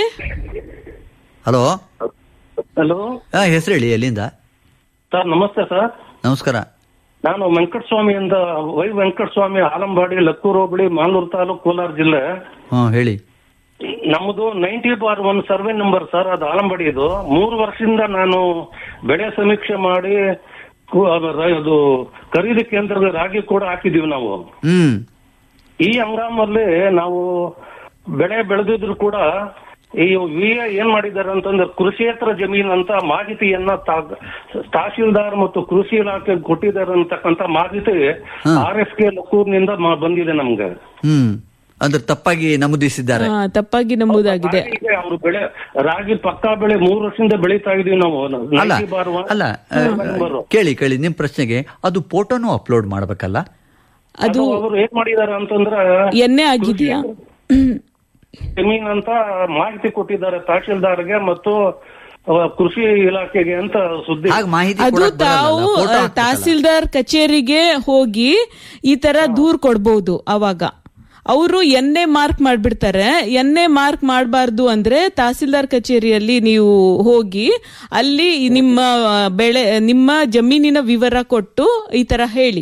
ಹಲೋ ಹಲೋ ಹಾ ಹೆಸರು ಹೇಳಿ ಎಲ್ಲಿಂದ ಸರ್ ನಮಸ್ತೆ ಸರ್ ನಮಸ್ಕಾರ ನಾನು ವೆಂಕಟಸ್ವಾಮಿಯಿಂದ ವೈ ವೆಂಕಟಸ್ವಾಮಿ ಆಲಂಬಾಡಿ ಲಕ್ಕೂರು ಹೋಬಳಿ ಮಾಲೂರು ತಾಲೂಕು ಕೋಲಾರ ಜಿಲ್ಲೆ ಹಾ ಹೇಳಿ ನಮ್ಮದು ninety bar one survey number sir ಅದು ಆಲಂಬಾಡಿ ಇದು ಮೂರು ವರ್ಷದಿಂದ ನಾನು ಬೆಳೆ ಸಮೀಕ್ಷೆ ಮಾಡಿ ಕು- ಅದು ರ- ಅದು ಖರೀದಿ ಕೇಂದ್ರದ ರಾಗಿ ಕೂಡ ಹಾಕಿದೀವಿ ನಾವು ಹ್ಮ್ ಈ ಹಂಗಾಮಲ್ಲಿ ನಾವು ಬೆಳೆ ಬೆಳೆದಿದ್ರು ಕೂಡ ಈ ವಿ ಎ ಏನ್ ಮಾಡಿದ್ದಾರೆ ಅಂತಂದ್ರೆ ಕೃಷಿಯೇತರ ಜಮೀನ್ ಅಂತ ಮಾಹಿತಿಯನ್ನ ತಾ- ತಹಶೀಲ್ದಾರ್ ಮತ್ತು ಕೃಷಿ ಇಲಾಖೆ ಕೊಟ್ಟಿದ್ದಾರೆ ಅಂತಕ್ಕಂತ ಮಾಹಿತಿ ಆರ್ ಎಫ್ ಕೆ ಲಕ್ಕೂರ್ನಿಂದ ಮ- ಬಂದಿದೆ ನಮ್ಗೆ ಹ್ಮ್ ಅಂದ್ರೆ ತಪ್ಪಾಗಿ ನಮೂದಿಸಿದ್ದಾರೆ ಆ, ತಪ್ಪಾಗಿ ನಮೂದಾಗಿದೆ ರಾಗಿಗೆ ಅವ್ರು ಬೆಳೆ ರಾಗಿ ಪಕ್ಕಾ ಬೆಳೆ ಮೂರು ವರ್ಷದಿಂದ ಬೆಳೀತಾ ಇದೀವಿ ನಾವು ಅಲ್ಲ ನೈಂಟಿ ಬಾರ್ ಒನ್ ಅಲ್ಲ ಆ, ನಂಬರು. ಕೇಳಿ ಕೇಳಿ ನಿಮ್ ಪ್ರಶ್ನೆಗೆ ಅದು ಫೋಟೋನು ಅಪ್ಲೋಡ್ ಮಾಡ್ಬೇಕಲ್ಲ ಅದು ಅವರು ಏನ್ ಮಾಡಿದ್ದಾರೆ ಅಂತಂದ್ರೆ ಎಣ್ಣೆ ಆಗಿದೆಯಾ ಜಮೀನ್ ಅಂತ ಮಾಹಿತಿ ಕೊಟ್ಟಿದ್ದಾರೆ ತಹಶೀಲ್ದಾರ್ಗೆ ಮತ್ತು ಆ, ಕೃಷಿ ಇಲಾಖೆಗೆ ಅಂತ ಸುದ್ದಿ ಅದು ತಾವು ಆ, ತಹಸೀಲ್ದಾರ್ ಕಚೇರಿಗೆ ಹೋಗಿ ಈ ತರ ದೂರ್ ಕೊಡ್ಬೋದು ಅವಾಗ ಅವರು ಎನ್ನೆ ಮಾರ್ಕ್ ಮಾಡ್ಬಿಡ್ತಾರೆ ಎನ್ನೆ ಮಾರ್ಕ್ ಮಾಡಬಾರ್ದು ಅಂದ್ರೆ ತಹಸೀಲ್ದಾರ್ ಕಚೇರಿಯಲ್ಲಿ ನೀವು ಹೋಗಿ ಅಲ್ಲಿ ನಿಮ್ಮ ಬೆಳೆ ನಿಮ್ಮ ಜಮೀನಿನ ವಿವರ ಕೊಟ್ಟು ಈ ತರ ಹೇಳಿ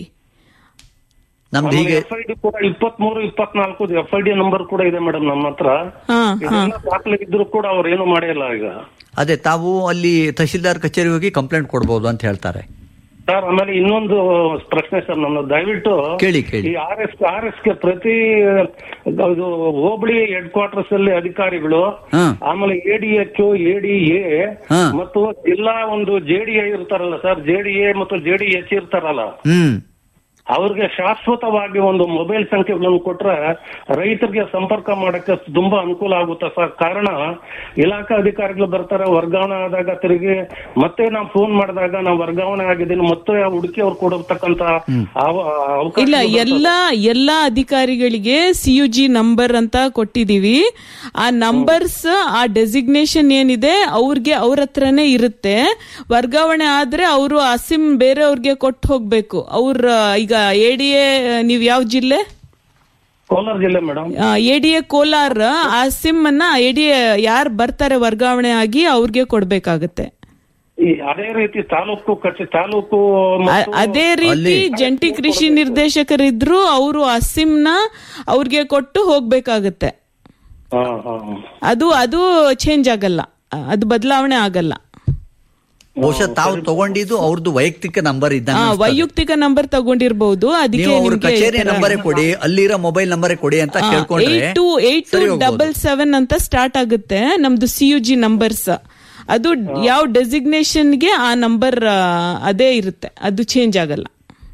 ನಮ್ದು ಹೀಗೆ ಎಫ್ ಐ ಡಿ ಕೂಡ ಇಪ್ಪತ್ಮೂರು ಇಪ್ಪತ್ನಾಲ್ಕು ಎಫ್ ಐ ಡಿ ನಂಬರ್ ಕೂಡ ಇದೆ ಮೇಡಮ್ ನಮ್ಮ ಹತ್ರ ಹಾ ಇದೆಲ್ಲ ದಾಖಲೆ ಇದ್ರು ಕೂಡ ಅವ್ರು ಏನು ಮಾಡಿಲ್ಲ ಈಗ ಅದೇ ತಾವು ಅಲ್ಲಿ ತಹಶೀಲ್ದಾರ್ ಕಚೇರಿ ಹೋಗಿ ಕಂಪ್ಲೇಂಟ್ ಕೊಡ್ಬೋದು ಅಂತ ಹೇಳ್ತಾರೆ ಸರ್ ಆಮೇಲೆ ಇನ್ನೊಂದು ಪ್ರಶ್ನೆ ಸರ್ ನನ್ನ ದಯವಿಟ್ಟು ಕೇಳಿ, ಕೇಳಿ. ಈ ಆರ್ ಎಸ್ ಆರ್ ಎಸ್ ಗೆ ಪ್ರತಿ ಇದು ಹೋಬಳಿ ಹೆಡ್ ಕ್ವಾರ್ಟರ್ಸ್ ಅಲ್ಲಿ ಅಧಿಕಾರಿಗಳು ಹಾ. ಆಮೇಲೆ A D H A D A ಹಾ. ಮತ್ತು ಜಿಲ್ಲಾ ಒಂದು ಜೆ ಡಿ ಎ ಇರ್ತಾರಲ್ಲ ಸರ್ ಜೆ ಡಿ ಎ ಮತ್ತು ಜೆ ಡಿ ಎಚ್ ಇರ್ತಾರಲ್ಲ ಹ್ಮ್ ಅವ್ರಿಗೆ ಶಾಶ್ವತವಾಗಿ ಒಂದು ಮೊಬೈಲ್ ಸಂಖ್ಯೆಗಳನ್ನು ಕೊಟ್ರೆ ರೈತರಿಗೆ ಸಂಪರ್ಕ ಮಾಡಕ್ಕೆ ತುಂಬಾ ಅನುಕೂಲ ಆಗುತ್ತೆ ಸರ್ ಕಾರಣ ಇಲಾಖಾ ಅಧಿಕಾರಿಗಳು ಬರ್ತಾರೆ ವರ್ಗಾವಣೆ ಆದಾಗ ತಿರುಗಿ ಮತ್ತೆ ನಾವು ಫೋನ್ ಮಾಡಿದಾಗ ನಾವು ವರ್ಗಾವಣೆ ಆಗಿದ್ದೀನಿ ಮತ್ತೆ ಹುಡುಕಿ ಅವ್ರು ಕೊಡತಕ್ಕಂತ ಅವ- ಅವಕಾಶ ಇಲ್ಲ ಎಲ್ಲಾ ಎಲ್ಲಾ ಅಧಿಕಾರಿಗಳಿಗೆ ಸಿ ಯು ಜಿ ನಂಬರ್ ಅಂತ ಕೊಟ್ಟಿದೀವಿ ಆ ನಂಬರ್ಸ್ ಆ ಡೆಸಿಗ್ನೇಷನ್ ಏನಿದೆ ಅವ್ರಿಗೆ ಅವ್ರ ಹತ್ರನೇ ಇರುತ್ತೆ ವರ್ಗಾವಣೆ ಆದ್ರೆ ಅವರು ಆ ಸಿಮ್ ಬೇರೆಯವ್ರಿಗೆ ಕೊಟ್ಟು ಹೋಗ್ಬೇಕು ಅವ್ರ ಈಗ ಎ ಡಿ ಎ ನೀವ್ ಯಾವ ಜಿಲ್ಲೆ ಕೋಲಾರ ಜಿಲ್ಲೆ madam A D A Kolar ಆ ಸಿಮ್ ಅನ್ನ ಎ ಡಿ ಎ ಯಾರು ಬರ್ತಾರೆ ವರ್ಗಾವಣೆ ಆಗಿ ಅವ್ರಿಗೆ ಕೊಡ್ಬೇಕಾಗತ್ತೆ ಈ ಅದೇ ರೀತಿ ತಾಲೂಕು ಕಚೆ ತಾಲೂಕು ಅ- ಮತ್ತು- ಅದೇ ರೀತಿ ಜಂಟಿ ಕೃಷಿ ನಿರ್ದೇಶಕರಿದ್ರು ಅವರು ಆ ಸಿಮ್ ನ ಅವ್ರಿಗೆ ಕೊಟ್ಟು ಹೋಗ್ಬೇಕಾಗತ್ತೆ ಹಾ, ಹಾ. ಅದು ಅದು ಚೇಂಜ್ ಆಗಲ್ಲ ಅದು ಬದಲಾವಣೆ ಆಗಲ್ಲ ಬಹುಶಃ ತಾವು ತಗೊಂಡಿದ್ದು ಅವ್ರದ್ದು ವೈಯಕ್ತಿಕ ನಂಬರ್ ಆ, ಇದ್ದಂಗೆ ಅನ್ಸ್ತದೆ. ವೈಯಕ್ತಿಕ ನಂಬರ್ ತಗೊಂಡಿರ್ಬಹುದು ಅದಕ್ಕೆ ನೀವು ಅವ್ರ ನಿಮ್ಗೆ ಈ ಕಚೇರಿ ತರ- ನಂಬರೇ ಕೊಡಿ ಅಲ್ಲಿರೋ ಮೊಬೈಲ್ ನಂಬರೇ ಕೊಡಿ ಅಂತ ಕೇಳ್ಕೊಂಡ್ರೆ ಏಟ್ ಟು ಏಟ್ ಟು ಸರಿ ಹೋಗ್ಬೋದು. ಡಬಲ್ ಸೆವೆನ್ ಅಂತ ಸ್ಟಾರ್ಟ್ ಆಗುತ್ತೆ ನಮ್ದು ಸಿ ಯು ಜಿ ನಂಬರ್ಸ್ ಅದು ಯಾವ ಡೆಸಿಗ್ನೇಷನ್ಗೆ ಆ ನಂಬರ್ ಅದೇ ಇರುತ್ತೆ ಅದು ಚೇಂಜ್ ಆಗಲ್ಲ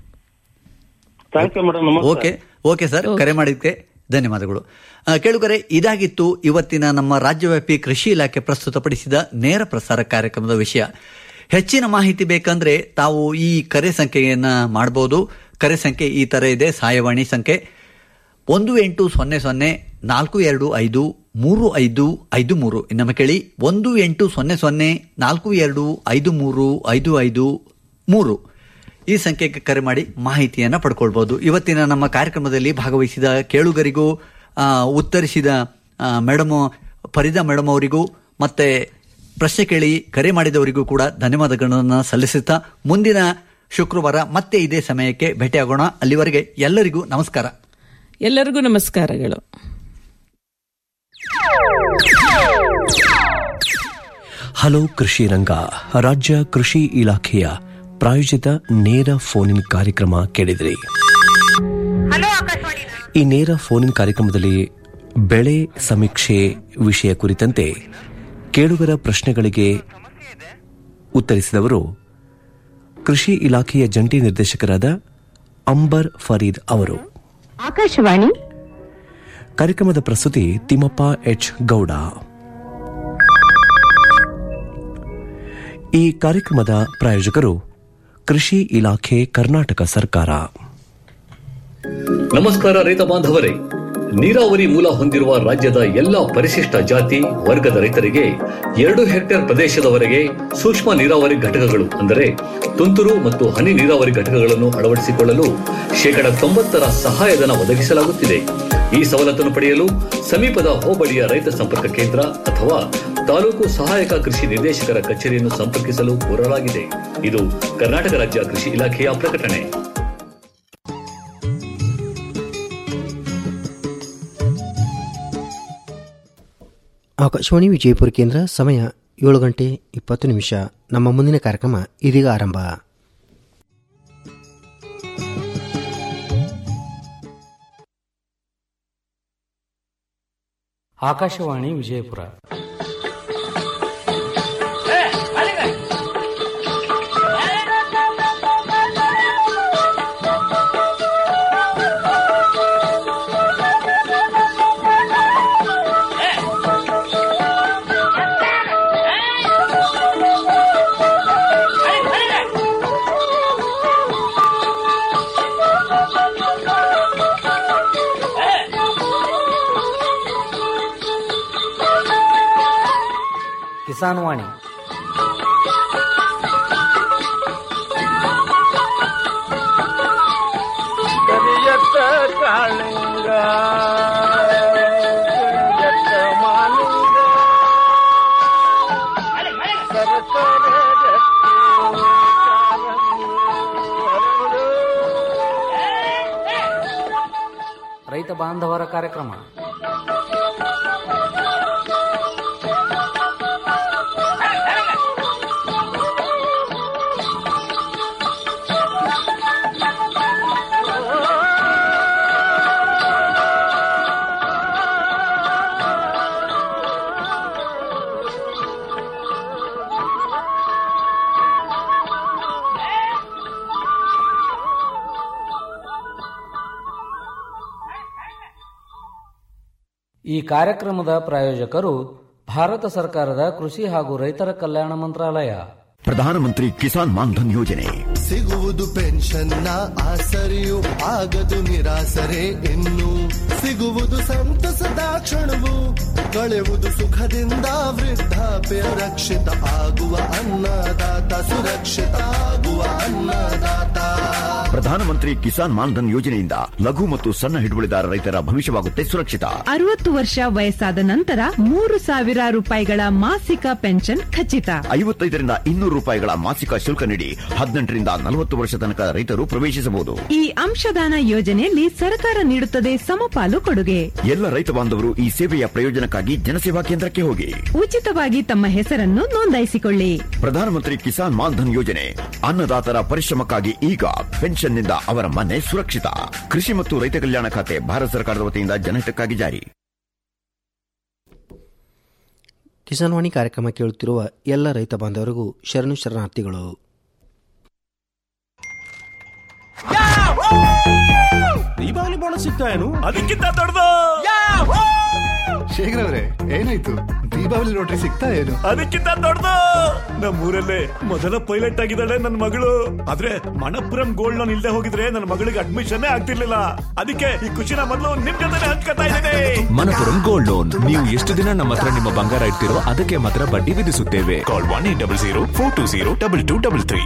ಥ್ಯಾಂಕ್ ಯು ಮೇಡಮ್ ನಮಸ್ತೆ ಓಕೆ ಓಕೆ ಸರ್ ಕರೆ ಮಾಡಿದ್ದಕ್ಕೆ ಧನ್ಯವಾದಗಳು ಆ, ಕೇಳುಗರೆ ಇದಾಗಿತ್ತು ಇವತ್ತಿನ ನಮ್ಮ ರಾಜ್ಯವ್ಯಾಪಿ ಕೃಷಿ ಇಲಾಖೆ ಪ್ರಸ್ತುತಪಡಿಸಿದ ನೇರ ಪ್ರಸಾರ ಕಾರ್ಯಕ್ರಮದ ವಿಷಯ ಹೆಚ್ಚಿನ ಮಾಹಿತಿ ಬೇಕಂದ್ರೆ ತಾವು ಈ ಕರೆ ಸಂಖ್ಯೆಯನ್ನ ಮಾಡಬಹುದು ಕರೆ ಸಂಖ್ಯೆ ಈ ತರ ಇದೆ ಸಹಾಯವಾಣಿ ಸಂಖ್ಯೆ ಒಂದು ಎಂಟು ಸೊನ್ನೆ ಸೊನ್ನೆ ನಾಲ್ಕು ಎರಡು ಐದು ಮೂರು ಐದು ಐದು ಮೂರು ಇನ್ನೊಮ್ಮೆ ಕೇಳಿ ಒಂದು ಎಂಟು ಸೊನ್ನೆ ಸೊನ್ನೆ ನಾಲ್ಕು ಎರಡು ಐದು ಮೂರು ಐದು ಐದು ಮೂರು ಈ ಸಂಖ್ಯೆಗೆ ಕರೆ ಮಾಡಿ ಮಾಹಿತಿಯನ್ನ ಪಡ್ಕೊಳ್ಬಹುದು ಇವತ್ತಿನ ನಮ್ಮ ಕಾರ್ಯಕ್ರಮದಲ್ಲಿ ಭಾಗವಹಿಸಿದ ಕೇಳುಗರಿಗೂ ಆ, ಉತ್ತರಿಸಿದ ಮೇಡಮ್ ಫರೀದಾ ಮೇಡಮ್ ಅವರಿಗೂ ಮತ್ತೆ ಪ್ರಶ್ನೆ ಕೇಳಿ ಕರೆ ಮಾಡಿದವರಿಗೂ ಕೂಡ ಧನ್ಯವಾದಗಳನ್ನು ಸಲ್ಲಿಸುತ್ತಾ ಮುಂದಿನ ಶುಕ್ರವಾರ ಮತ್ತೆ ಇದೇ ಸಮಯಕ್ಕೆ ಭೇಟಿಯಾಗೋಣ ಅಲ್ಲಿವರೆಗೆ ಎಲ್ಲರಿಗೂ ನಮಸ್ಕಾರ ಎಲ್ಲರಿಗೂ ನಮಸ್ಕಾರಗಳು ಹಲೋ ಕೃಷಿ ರಂಗ ರಾಜ್ಯ ಕೃಷಿ ಇಲಾಖೆಯ ಪ್ರಾಯೋಜಿತ ನೇರ ಫೋನ್ ಇನ್ ಕಾರ್ಯಕ್ರಮ ಕೇಳಿದ್ರಿ ಈ ನೇರ ಫೋನ್ ಇನ್ ಕಾರ್ಯಕ್ರಮದಲ್ಲಿ ಬೆಳೆ ಸಮೀಕ್ಷೆ ವಿಷಯ ಕುರಿತಂತೆ ಕೇಳುಗರ ಪ್ರಶ್ನೆಗಳಿಗೆ ಉತ್ತರಿಸಿದವರು ಕೃಷಿ ಇಲಾಖೆಯ ಜಂಟಿ ನಿರ್ದೇಶಕರಾದ ಅಂಬರ್ ಫರೀದ್ ಅವರು ಆಕಾಶವಾಣಿ ಕಾರ್ಯಕ್ರಮದ ಪ್ರಸ್ತುತಿ ತಿಮ್ಮಪ್ಪ ಎಚ್ ಗೌಡ ಈ ಕಾರ್ಯಕ್ರಮದ ಪ್ರಾಯೋಜಕರು ಕೃಷಿ ಇಲಾಖೆ ಕರ್ನಾಟಕ ಸರ್ಕಾರ ನಮಸ್ಕಾರ ರೈತ ಬಾಂಧವರೇ ನೀರಾವರಿ ಮೂಲ ಹೊಂದಿರುವ ರಾಜ್ಯದ ಎಲ್ಲಾ ಪರಿಶಿಷ್ಟ ಜಾತಿ ವರ್ಗದ ರೈತರಿಗೆ ಎರಡು ಹೆಕ್ಟೇರ್ ಪ್ರದೇಶದವರೆಗೆ ಸೂಕ್ಷ್ಮ ನೀರಾವರಿ ಘಟಕಗಳು ಅಂದರೆ ತುಂತುರು ಮತ್ತು ಹನಿ ನೀರಾವರಿ ಘಟಕಗಳನ್ನು ಅಳವಡಿಸಿಕೊಳ್ಳಲು ಶೇಕಡ ತೊಂಬತ್ತರ ಸಹಾಯಧನ ಒದಗಿಸಲಾಗುತ್ತಿದೆ ಈ ಸವಲತ್ತನ್ನು ಪಡೆಯಲು ಸಮೀಪದ ಹೋಬಳಿಯ ರೈತ ಸಂಪರ್ಕ ಕೇಂದ್ರ ಅಥವಾ ತಾಲೂಕು ಸಹಾಯಕ ಕೃಷಿ ನಿರ್ದೇಶಕರ ಕಚೇರಿಯನ್ನು ಸಂಪರ್ಕಿಸಲು ಕೋರಲಾಗಿದೆ ಇದು ಕರ್ನಾಟಕ ರಾಜ್ಯ ಕೃಷಿ ಇಲಾಖೆಯ ಪ್ರಕಟಣೆ ಆಕಾಶವಾಣಿ ವಿಜಯಪುರ ಕೇಂದ್ರ ಸಮಯ ಏಳು ಗಂಟೆ ಇಪ್ಪತ್ತು ನಿಮಿಷ ನಮ್ಮ ಮುಂದಿನ ಕಾರ್ಯಕ್ರಮ ಇದೀಗ ಆರಂಭ ಆಕಾಶವಾಣಿ ವಿಜಯಪುರ ಕಿಸಾನ್ ವಾಣಿ ಕರಿಯತ್ತ ಕಾಳಿಂಗ ಕರಿಯತ್ತ ಮಾಲಿಂಗ ಸರಸರ ರತ್ನ ಕಾಲಂಗು ಹರಡು. ರೈತ ಬಾಂಧವರ ಕಾರ್ಯಕ್ರಮ ಈ ಕಾರ್ಯಕ್ರಮದ ಪ್ರಾಯೋಜಕರು ಭಾರತ ಸರ್ಕಾರದ ಕೃಷಿ ಹಾಗೂ ರೈತರ ಕಲ್ಯಾಣ ಮಂತ್ರಾಲಯ ಪ್ರಧಾನಮಂತ್ರಿ ಕಿಸಾನ್ ಮಾನ್ಧನ್ ಯೋಜನೆ ಸಿಗುವುದು ಪೆನ್ಷನ್ನ ಆಸರೆಯು ಆಗದು ನಿರಾಸರೆ ಇನ್ನು ಸಿಗುವುದು ಸಂತಸದ ಕ್ಷಣವು ಕಳೆವುದು ಸುಖದಿಂದ ವೃದ್ಧಾಪ್ಯ ರಕ್ಷಿತ ಆಗುವ ಅನ್ನದಾತ ಸುರಕ್ಷಿತ ಆಗುವ ಅನ್ನದಾತ ಪ್ರಧಾನಮಂತ್ರಿ ಕಿಸಾನ್ ಮಾನ್ಧನ್ ಯೋಜನೆಯಿಂದ ಲಘು ಮತ್ತು ಸಣ್ಣ ಹಿಡುವಳಿದಾರ ರೈತರ ಭವಿಷ್ಯವಾಗುತ್ತೆ ಸುರಕ್ಷಿತ ಅರವತ್ತು ವರ್ಷ ವಯಸ್ಸಾದ ನಂತರ ಮೂರು ಸಾವಿರ ರೂಪಾಯಿಗಳ ಮಾಸಿಕ ಪೆನ್ಷನ್ ಖಚಿತ ಐವತ್ತೈದರಿಂದ ಇನ್ನೂರು ರೂಪಾಯಿಗಳ ಮಾಸಿಕ ಶುಲ್ಕ ನೀಡಿ ಹದಿನೆಂಟರಿಂದ ನಲವತ್ತು ವರ್ಷ ತನಕ ರೈತರು ಪ್ರವೇಶಿಸಬಹುದು ಈ ಅಂಶದಾನ ಯೋಜನೆಯಲ್ಲಿ ಸರ್ಕಾರ ನೀಡುತ್ತದೆ ಸಮಪಾಲು ಕೊಡುಗೆ ಎಲ್ಲ ರೈತ ಬಾಂಧವರು ಈ ಸೇವೆಯ ಪ್ರಯೋಜನಕ್ಕಾಗಿ ಜನಸೇವಾ ಕೇಂದ್ರಕ್ಕೆ ಹೋಗಿ ಉಚಿತವಾಗಿ ತಮ್ಮ ಹೆಸರನ್ನು ನೋಂದಾಯಿಸಿಕೊಳ್ಳಿ ಪ್ರಧಾನಮಂತ್ರಿ ಕಿಸಾನ್ ಮಾನ್ಧನ್ ಯೋಜನೆ ಅನ್ನದಾತರ ಪರಿಶ್ರಮಕ್ಕಾಗಿ ಈಗ ಪೆನ್ಷನ್ನಿಂದ ಅವರ ಮನೆ ಸುರಕ್ಷಿತ ಕೃಷಿ ಮತ್ತು ರೈತ ಕಲ್ಯಾಣ ಖಾತೆ ಭಾರತ ಸರ್ಕಾರದ ವತಿಯಿಂದ ಜನಹಿತಕ್ಕಾಗಿ ಜಾರಿ ಕಿಸಾನ್ ವಾಣಿ ಕಾರ್ಯಕ್ರಮ ಕೇಳುತ್ತಿರುವ ಎಲ್ಲ ರೈತ ಬಾಂಧವರಿಗೂ ಶರಣು ಶರಣಾರ್ಥಿಗಳು ದೀಪಾವಳಿ ಬೋನಸ್ ಸಿಗ್ತಾ ಏನು ಅದಕ್ಕಿಂತ ದೊಡ್ಡದು ಶೇಖರ್ ಅವರೇ ಏನಾಯ್ತು ದೀಪಾವಳಿ ಲಾಟ್ರಿ ಸಿಗ್ತಾ ಏನು ಅದಕ್ಕಿಂತ ದೊಡ್ಡದು ನಮ್ಮೂರಲ್ಲೇ ಮೊದಲ ಪೈಲಟ್ ಆಗಿದ್ದಾಳೆ ನನ್ನ ಮಗಳು ಆದ್ರೆ ಮಣಪುರಂ ಗೋಲ್ಡ್ ಲೋನ್ ಇಲ್ದೆ ಹೋಗಿದ್ರೆ ನನ್ನ ಮಗಳಿಗೆ ಅಡ್ಮಿಷನ್ ಆಗ್ತಿರ್ಲಿಲ್ಲ ಅದಕ್ಕೆ ಈ ಖುಷಿನ ಮೊದಲು ನಿಮ್ ಜೊತೆ ಹಂಚ್ಕೊತಾ ಇದ್ದೇನೆ ಮನಪುರಂ ಗೋಲ್ಡ್ ಲೋನ್ ನೀವು ಎಷ್ಟು ದಿನ ನಮ್ಮ ಹತ್ರ ನಿಮ್ಮ ಬಂಗಾರ ಇಡ್ತಿರೋ ಅದಕ್ಕೆ ಮಾತ್ರ ಬಡ್ಡಿ ವಿಧಿಸುತ್ತೇವೆ call one eight double zero four two zero double two double three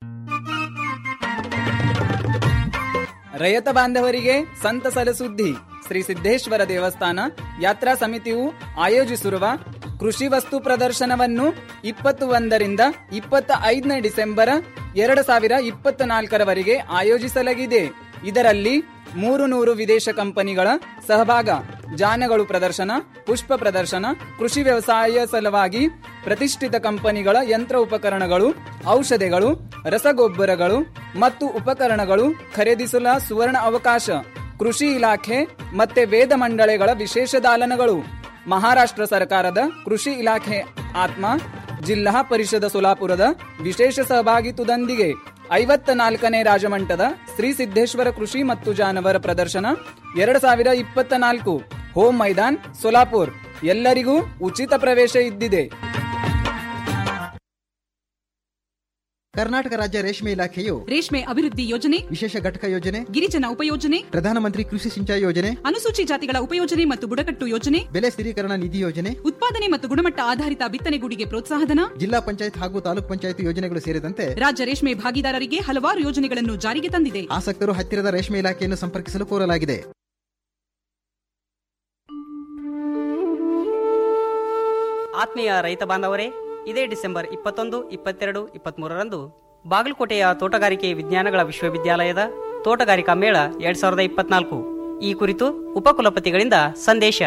ರೈತ ಬಾಂಧವರಿಗೆ ಸಂತಸದ ಸುದ್ದಿ ಶ್ರೀ ಸಿದ್ದೇಶ್ವರ ದೇವಸ್ಥಾನ ಯಾತ್ರಾ ಸಮಿತಿಯು ಆಯೋಜಿಸಿರುವ ಕೃಷಿ ವಸ್ತು ಪ್ರದರ್ಶನವನ್ನು ಇಪ್ಪತ್ತು ಒಂದರಿಂದ ಇಪ್ಪತ್ತ ಐದನೇ ಡಿಸೆಂಬರ್ ಎರಡು ಸಾವಿರ ಇಪ್ಪತ್ತ ನಾಲ್ಕರವರೆಗೆ ಆಯೋಜಿಸಲಾಗಿದೆ ಇದರಲ್ಲಿ ಮೂರು ನೂರು ವಿದೇಶ ಕಂಪನಿಗಳ ಸಹಭಾಗ ಜಾನಗಳು ಪ್ರದರ್ಶನ ಪುಷ್ಪ ಪ್ರದರ್ಶನ ಕೃಷಿ ವ್ಯವಸಾಯ ಸಲುವಾಗಿ ಪ್ರತಿಷ್ಠಿತ ಕಂಪನಿಗಳ ಯಂತ್ರ ಉಪಕರಣಗಳು ಔಷಧಿಗಳು ರಸಗೊಬ್ಬರಗಳು ಮತ್ತು ಉಪಕರಣಗಳು ಖರೀದಿಸಲು ಸುವರ್ಣ ಅವಕಾಶ ಕೃಷಿ ಇಲಾಖೆ ಮತ್ತೆ ವೇದ ಮಂಡಳಿಗಳ ವಿಶೇಷ ದಾಲನಗಳು ಮಹಾರಾಷ್ಟ್ರ ಸರ್ಕಾರದ ಕೃಷಿ ಇಲಾಖೆ ಆತ್ಮ ಜಿಲ್ಲಾ ಪರಿಷದ ಸೋಲಾಪುರದ ವಿಶೇಷ ಸಹಭಾಗಿತ್ವದೊಂದಿಗೆ ಐವತ್ತ ನಾಲ್ಕನೇ ರಾಜಮಂಟದ ಶ್ರೀ ಸಿದ್ದೇಶ್ವರ ಕೃಷಿ ಮತ್ತು ಜಾನವರ ಪ್ರದರ್ಶನ ಎರಡು ಸಾವಿರ ಇಪ್ಪತ್ತ ನಾಲ್ಕು ಹೋಮ್ ಮೈದಾನ್ ಸೋಲಾಪುರ್ ಎಲ್ಲರಿಗೂ ಉಚಿತ ಪ್ರವೇಶ ಇದ್ದಿದೆ ಕರ್ನಾಟಕ ರಾಜ್ಯ ರೇಷ್ಮೆ ಇಲಾಖೆಯು ರೇಷ್ಮೆ ಅಭಿವೃದ್ಧಿ ಯೋಜನೆ ವಿಶೇಷ ಘಟಕ ಯೋಜನೆ ಗಿರಿಜನ ಉಪಯೋಜನೆ ಪ್ರಧಾನಮಂತ್ರಿ ಕೃಷಿ ಸಿಂಚಾಯಿ ಯೋಜನೆ ಅನುಸೂಚಿ ಜಾತಿಗಳ ಉಪಯೋಜನೆ ಮತ್ತು ಬುಡಕಟ್ಟು ಯೋಜನೆ ಬೆಲೆ ಸ್ಥಿರೀಕರಣ ನಿಧಿ ಯೋಜನೆ ಉತ್ಪಾದನೆ ಮತ್ತು ಗುಣಮಟ್ಟ ಆಧಾರಿತ ಬಿತ್ತನೆಗೂಡಿಗೆ ಪ್ರೋತ್ಸಾಹಧನ ಜಿಲ್ಲಾ ಪಂಚಾಯತ್ ಹಾಗೂ ತಾಲೂಕ್ ಪಂಚಾಯತ್ ಯೋಜನೆಗಳು ಸೇರಿದಂತೆ ರಾಜ್ಯ ರೇಷ್ಮೆ ಭಾಗಿದಾರರಿಗೆ ಹಲವಾರು ಯೋಜನೆಗಳನ್ನು ಜಾರಿಗೆ ತಂದಿದೆ ಆಸಕ್ತರು ಹತ್ತಿರದ ರೇಷ್ಮೆ ಇಲಾಖೆಯನ್ನು ಸಂಪರ್ಕಿಸಲು ಕೋರಲಾಗಿದೆ ಆತ್ಮೀಯ ರೈತ ಬಾಂಧವರೇ ಇದೇ ಡಿಸೆಂಬರ್ ಇಪ್ಪತ್ತೊಂದು ಇಪ್ಪತ್ತೆರಡು ಇಪ್ಪತ್ಮೂರರಂದು ಬಾಗಲಕೋಟೆಯ ತೋಟಗಾರಿಕೆ ವಿಜ್ಞಾನಗಳ ವಿಶ್ವವಿದ್ಯಾಲಯದ ತೋಟಗಾರಿಕಾ ಮೇಳ ಎರಡ್ ಸಾವಿರದ ಇಪ್ಪತ್ನಾಲ್ಕು ಈ ಕುರಿತು ಉಪಕುಲಪತಿಗಳಿಂದ ಸಂದೇಶ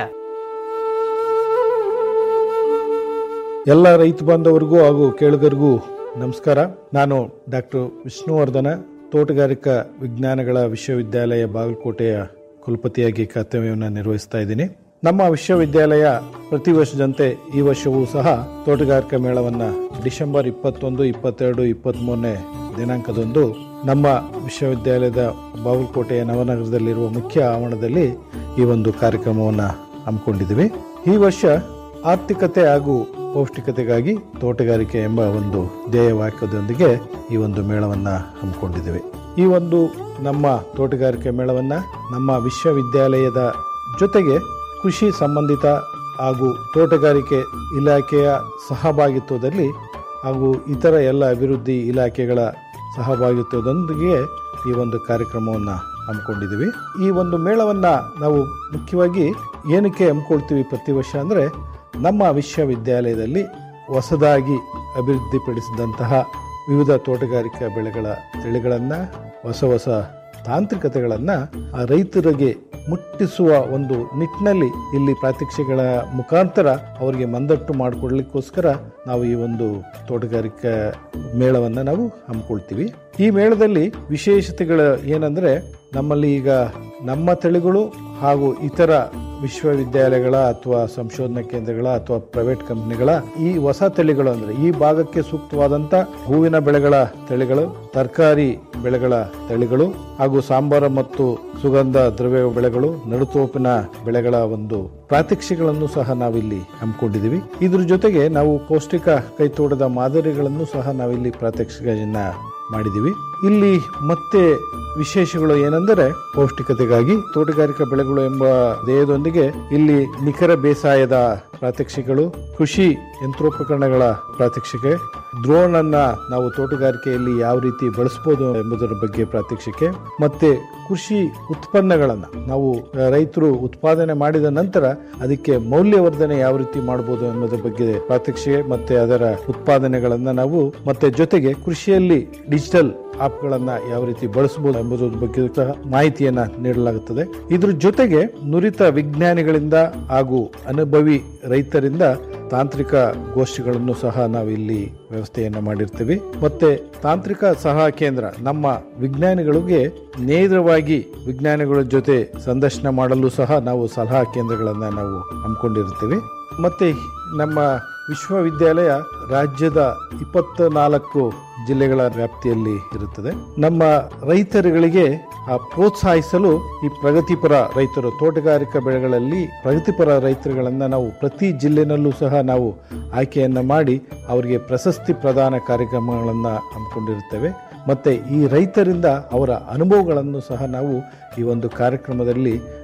ಎಲ್ಲ ರೈತ ಬಾಂಧವರಿಗೂ ಹಾಗೂ ಕೇಳುಗರಿಗೂ ನಮಸ್ಕಾರ ನಾನು ಡಾಕ್ಟರ್ ವಿಷ್ಣುವರ್ಧನ ತೋಟಗಾರಿಕಾ ವಿಜ್ಞಾನಗಳ ವಿಶ್ವವಿದ್ಯಾಲಯ ಬಾಗಲಕೋಟೆಯ ಕುಲಪತಿಯಾಗಿ ಕರ್ತವ್ಯವನ್ನು ನಿರ್ವಹಿಸ್ತಾ ಇದ್ದೀನಿ ನಮ್ಮ ವಿಶ್ವವಿದ್ಯಾಲಯ ಪ್ರತಿ ವರ್ಷದಂತೆ ಈ ವರ್ಷವೂ ಸಹ ತೋಟಗಾರಿಕಾ ಮೇಳವನ್ನ ಡಿಸೆಂಬರ್ ಇಪ್ಪತ್ತೊಂದು ಇಪ್ಪತ್ತೆರಡು ಇಪ್ಪತ್ಮೂರನೇ ದಿನಾಂಕದಂದು ನಮ್ಮ ವಿಶ್ವವಿದ್ಯಾಲಯದ ಬಾಗಲಕೋಟೆಯ ನವನಗರದಲ್ಲಿರುವ ಮುಖ್ಯ ಆವರಣದಲ್ಲಿ ಈ ಒಂದು ಕಾರ್ಯಕ್ರಮವನ್ನು ಹಮ್ಮಿಕೊಂಡಿದ್ದೀವಿ ಈ ವರ್ಷ ಆರ್ಥಿಕತೆ ಹಾಗೂ ಪೌಷ್ಟಿಕತೆಗಾಗಿ ತೋಟಗಾರಿಕೆ ಎಂಬ ಒಂದು ಧ್ಯೇಯ ವಾಕ್ಯದೊಂದಿಗೆ ಈ ಒಂದು ಮೇಳವನ್ನ ಹಮ್ಮಿಕೊಂಡಿದ್ದೇವೆ ಈ ಒಂದು ನಮ್ಮ ತೋಟಗಾರಿಕೆ ಮೇಳವನ್ನ ನಮ್ಮ ವಿಶ್ವವಿದ್ಯಾಲಯದ ಜೊತೆಗೆ ಕೃಷಿ ಸಂಬಂಧಿತ ಹಾಗೂ ತೋಟಗಾರಿಕೆ ಇಲಾಖೆಯ ಸಹಭಾಗಿತ್ವದಲ್ಲಿ ಹಾಗೂ ಇತರ ಎಲ್ಲ ಅಭಿವೃದ್ಧಿ ಇಲಾಖೆಗಳ ಸಹಭಾಗಿತ್ವದೊಂದಿಗೆ ಈ ಒಂದು ಕಾರ್ಯಕ್ರಮವನ್ನು ಹಮ್ಮಿಕೊಂಡಿದ್ದೀವಿ ಈ ಒಂದು ಮೇಳವನ್ನ ನಾವು ಮುಖ್ಯವಾಗಿ ಏನಕ್ಕೆ ಹಮ್ಮಿಕೊಳ್ತೀವಿ ಪ್ರತಿ ವರ್ಷ ಅಂದರೆ ನಮ್ಮ ವಿಶ್ವವಿದ್ಯಾಲಯದಲ್ಲಿ ಹೊಸದಾಗಿ ಅಭಿವೃದ್ಧಿಪಡಿಸಿದಂತಹ ವಿವಿಧ ತೋಟಗಾರಿಕಾ ಬೆಳೆಗಳ ತಳಿಗಳನ್ನು ಹೊಸ ಹೊಸ ತಾಂತ್ರಿಕತೆಗಳನ್ನು ಆ ರೈತರಿಗೆ ಮುಟ್ಟಿಸುವ ಒಂದು ನಿಟ್ಟಿನಲ್ಲಿ ಇಲ್ಲಿ ಪ್ರಾತ್ಯಕ್ಷಿಗಳ ಮುಖಾಂತರ ಅವರಿಗೆ ಮಂದಟ್ಟು ಮಾಡಿಕೊಡ್ಲಿಕ್ಕೋಸ್ಕರ ನಾವು ಈ ಒಂದು ತೋಟಗಾರಿಕಾ ಮೇಳವನ್ನು ನಾವು ಹಮ್ಮಿಕೊಳ್ತೀವಿ ಈ ಮೇಳದಲ್ಲಿ ವಿಶೇಷತೆಗಳು ಏನಂದ್ರೆ ನಮ್ಮಲ್ಲಿ ಈಗ ನಮ್ಮ ತಳಿಗಳು ಹಾಗೂ ಇತರ ವಿಶ್ವವಿದ್ಯಾಲಯಗಳ ಅಥವಾ ಸಂಶೋಧನಾ ಕೇಂದ್ರಗಳ ಅಥವಾ ಪ್ರೈವೇಟ್ ಕಂಪನಿಗಳ ಈ ಹೊಸ ತಳಿಗಳು ಅಂದ್ರೆ ಈ ಭಾಗಕ್ಕೆ ಸೂಕ್ತವಾದಂತ ಹೂವಿನ ಬೆಳೆಗಳ ತಳಿಗಳು ತರಕಾರಿ ಬೆಳೆಗಳ ತಳಿಗಳು ಹಾಗೂ ಸಾಂಬಾರ ಮತ್ತು ಸುಗಂಧ ದ್ರವ್ಯ ಬೆಳೆಗಳು ನಡುತೋಪಿನ ಬೆಳೆಗಳ ಒಂದು ಪ್ರಾತ್ಯಕ್ಷಿಗಳನ್ನು ಸಹ ನಾವಿಲ್ಲಿ ಹಮ್ಮಿಕೊಂಡಿದ್ದೀವಿ ಇದ್ರ ಜೊತೆಗೆ ನಾವು ಪೌಷ್ಟಿಕ ಕೈತೋಟದ ಮಾದರಿಗಳನ್ನು ಸಹ ನಾವಿಲ್ಲಿ ಪ್ರಾತ್ಯಕ್ಷಿಕೆಯನ್ನ ಮಾಡಿದ್ದೀವಿ ಇಲ್ಲಿ ಮತ್ತೆ ವಿಶೇಷಗಳು ಏನೆಂದರೆ ಪೌಷ್ಟಿಕತೆಗಾಗಿ ತೋಟಗಾರಿಕಾ ಬೆಳೆಗಳು ಎಂಬ ಧ್ಯೇಯದೊಂದಿಗೆ ಇಲ್ಲಿ ನಿಖರ ಬೇಸಾಯದ ಪ್ರಾತ್ಯಕ್ಷಿಕೆಗಳು ಕೃಷಿ ಯಂತ್ರೋಪಕರಣಗಳ ಪ್ರಾತ್ಯಕ್ಷಿಕೆ ಡ್ರೋನ್ ಅನ್ನ ನಾವು ತೋಟಗಾರಿಕೆಯಲ್ಲಿ ಯಾವ ರೀತಿ ಬಳಸಬಹುದು ಎಂಬುದರ ಬಗ್ಗೆ ಪ್ರಾತ್ಯಕ್ಷಿಕೆ ಮತ್ತೆ ಕೃಷಿ ಉತ್ಪನ್ನಗಳನ್ನ ನಾವು ರೈತರು ಉತ್ಪಾದನೆ ಮಾಡಿದ ನಂತರ ಅದಕ್ಕೆ ಮೌಲ್ಯವರ್ಧನೆ ಯಾವ ರೀತಿ ಮಾಡಬಹುದು ಎಂಬುದರ ಬಗ್ಗೆ ಪ್ರಾತ್ಯಕ್ಷಿಕೆ ಮತ್ತೆ ಅದರ ಉತ್ಪಾದನೆಗಳನ್ನ ನಾವು ಮತ್ತೆ ಜೊತೆಗೆ ಕೃಷಿಯಲ್ಲಿ ಡಿಜಿಟಲ್ ಆಪ್ಗಳನ್ನ ಯಾವ ರೀತಿ ಬಳಸಬಹುದು ಎಂಬುದರ ಬಗ್ಗೆ ಸಹ ಮಾಹಿತಿಯನ್ನ ನೀಡಲಾಗುತ್ತದೆ ಇದ್ರ ಜೊತೆಗೆ ನುರಿತ ವಿಜ್ಞಾನಿಗಳಿಂದ ಹಾಗೂ ಅನುಭವಿ ರೈತರಿಂದ ತಾಂತ್ರಿಕ ಗೋಷ್ಠಿಗಳನ್ನು ಸಹ ನಾವು ಇಲ್ಲಿ ವ್ಯವಸ್ಥೆಯನ್ನ ಮಾಡಿರ್ತೀವಿ ಮತ್ತೆ ತಾಂತ್ರಿಕ ಸಹ ಕೇಂದ್ರ ನಮ್ಮ ವಿಜ್ಞಾನಿಗಳಿಗೆ ನೇರವಾಗಿ ವಿಜ್ಞಾನಿಗಳ ಜೊತೆ ಸಂದರ್ಶನ ಮಾಡಲು ಸಹ ನಾವು ಸಲಹಾ ಕೇಂದ್ರಗಳನ್ನ ನಾವು ಹಮ್ಮಿಕೊಂಡಿರ್ತೀವಿ ಮತ್ತೆ ನಮ್ಮ ವಿಶ್ವವಿದ್ಯಾಲಯ ರಾಜ್ಯದ ಇಪ್ಪತ್ತ ನಾಲ್ಕು ಜಿಲ್ಲೆಗಳ ವ್ಯಾಪ್ತಿಯಲ್ಲಿ ಇರುತ್ತದೆ ನಮ್ಮ ರೈತರುಗಳಿಗೆ ಆ ಪ್ರೋತ್ಸಾಹಿಸಲು ಈ ಪ್ರಗತಿಪರ ರೈತರು ತೋಟಗಾರಿಕಾ ಬೆಳೆಗಳಲ್ಲಿ ಪ್ರಗತಿಪರ ರೈತರುಗಳನ್ನ ನಾವು ಪ್ರತಿ ಜಿಲ್ಲೆನಲ್ಲೂ ಸಹ ನಾವು ಆಯ್ಕೆಯನ್ನ ಮಾಡಿ ಅವರಿಗೆ ಪ್ರಶಸ್ತಿ ಪ್ರದಾನ ಕಾರ್ಯಕ್ರಮಗಳನ್ನ ಹಮ್ಮಿಕೊಂಡಿರುತ್ತೇವೆ ಮತ್ತೆ ಈ ರೈತರಿಂದ ಅವರ ಅನುಭವಗಳನ್ನು ಸಹ ನಾವು ಈ ಒಂದು ಕಾರ್ಯಕ್ರಮದಲ್ಲಿ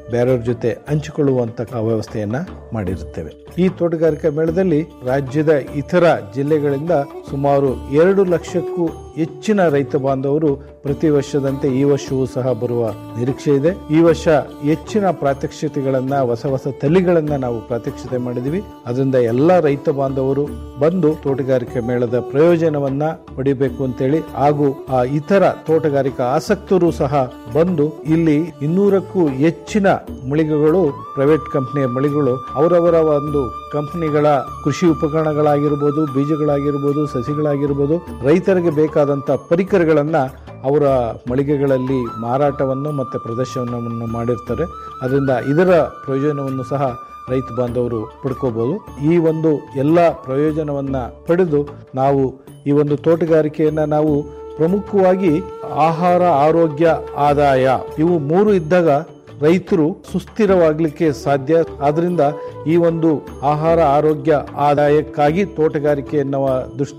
ಬೇರೆಯವ್ರ ಜೊತೆ ಹಂಚಿಕೊಳ್ಳುವಂತ ವ್ಯವಸ್ಥೆಯನ್ನ ಮಾಡಿರುತ್ತೇವೆ ಈ ತೋಟಗಾರಿಕಾ ಮೇಳದಲ್ಲಿ ರಾಜ್ಯದ ಇತರ ಜಿಲ್ಲೆಗಳಿಂದ ಸುಮಾರು ಎರಡು ಲಕ್ಷಕ್ಕೂ ಹೆಚ್ಚಿನ ರೈತ ಬಾಂಧವರು ಪ್ರತಿ ವರ್ಷದಂತೆ ಈ ವರ್ಷವೂ ಸಹ ಬರುವ ನಿರೀಕ್ಷೆ ಇದೆ ಈ ವರ್ಷ ಹೆಚ್ಚಿನ ಪ್ರಾತ್ಯಕ್ಷಿತೆಗಳನ್ನ ಹೊಸ ಹೊಸ ತಳಿಗಳನ್ನ ನಾವು ಪ್ರಾತ್ಯಕ್ಷಿತೆ ಮಾಡಿದೀವಿ ಅದರಿಂದ ಎಲ್ಲ ರೈತ ಬಾಂಧವರು ಬಂದು ತೋಟಗಾರಿಕೆ ಮೇಳದ ಪ್ರಯೋಜನವನ್ನ ಪಡಿಬೇಕು ಅಂತೇಳಿ ಹಾಗೂ ಆ ಇತರ ತೋಟಗಾರಿಕಾ ಆಸಕ್ತರು ಸಹ ಬಂದು ಇಲ್ಲಿ ಇನ್ನೂರಕ್ಕೂ ಹೆಚ್ಚಿನ ಮಳಿಗೆಗಳು ಪ್ರೈವೇಟ್ ಕಂಪನಿಯ ಮಳಿಗೆಗಳು ಅವರವರ ಒಂದು ಕಂಪನಿಗಳ ಕೃಷಿ ಉಪಕರಣಗಳಾಗಿರ್ಬೋದು ಬೀಜಗಳಾಗಿರ್ಬೋದು ಸಸಿಗಳಾಗಿರ್ಬೋದು ರೈತರಿಗೆ ಬೇಕಾದಂತ ಪರಿಕರಗಳನ್ನ ಅವರ ಮಳಿಗೆಗಳಲ್ಲಿ ಮಾರಾಟವನ್ನು ಮತ್ತು ಪ್ರದರ್ಶನವನ್ನು ಮಾಡಿರ್ತಾರೆ ಅದರಿಂದ ಇದರ ಪ್ರಯೋಜನವನ್ನು ಸಹ ರೈತ ಬಾಂಧವರು ಪಡ್ಕೋಬಹುದು ಈ ಒಂದು ಎಲ್ಲ ಪ್ರಯೋಜನವನ್ನ ಪಡೆದು ನಾವು ಈ ಒಂದು ತೋಟಗಾರಿಕೆಯನ್ನ ನಾವು ಪ್ರಮುಖವಾಗಿ ಆಹಾರ ಆರೋಗ್ಯ ಆದಾಯ ಇವು ಮೂರು ಇದ್ದಾಗ ರೈತರು ಸುಸ್ಥಿರವಾಗಲಿಕ್ಕೆ ಸಾಧ್ಯ ಆದ್ರಿಂದ ಈ ಒಂದು ಆಹಾರ ಆರೋಗ್ಯ ಆದಾಯಕ್ಕಾಗಿ ತೋಟಗಾರಿಕೆ ಎನ್ನುವ ದೃಷ್ಟಿ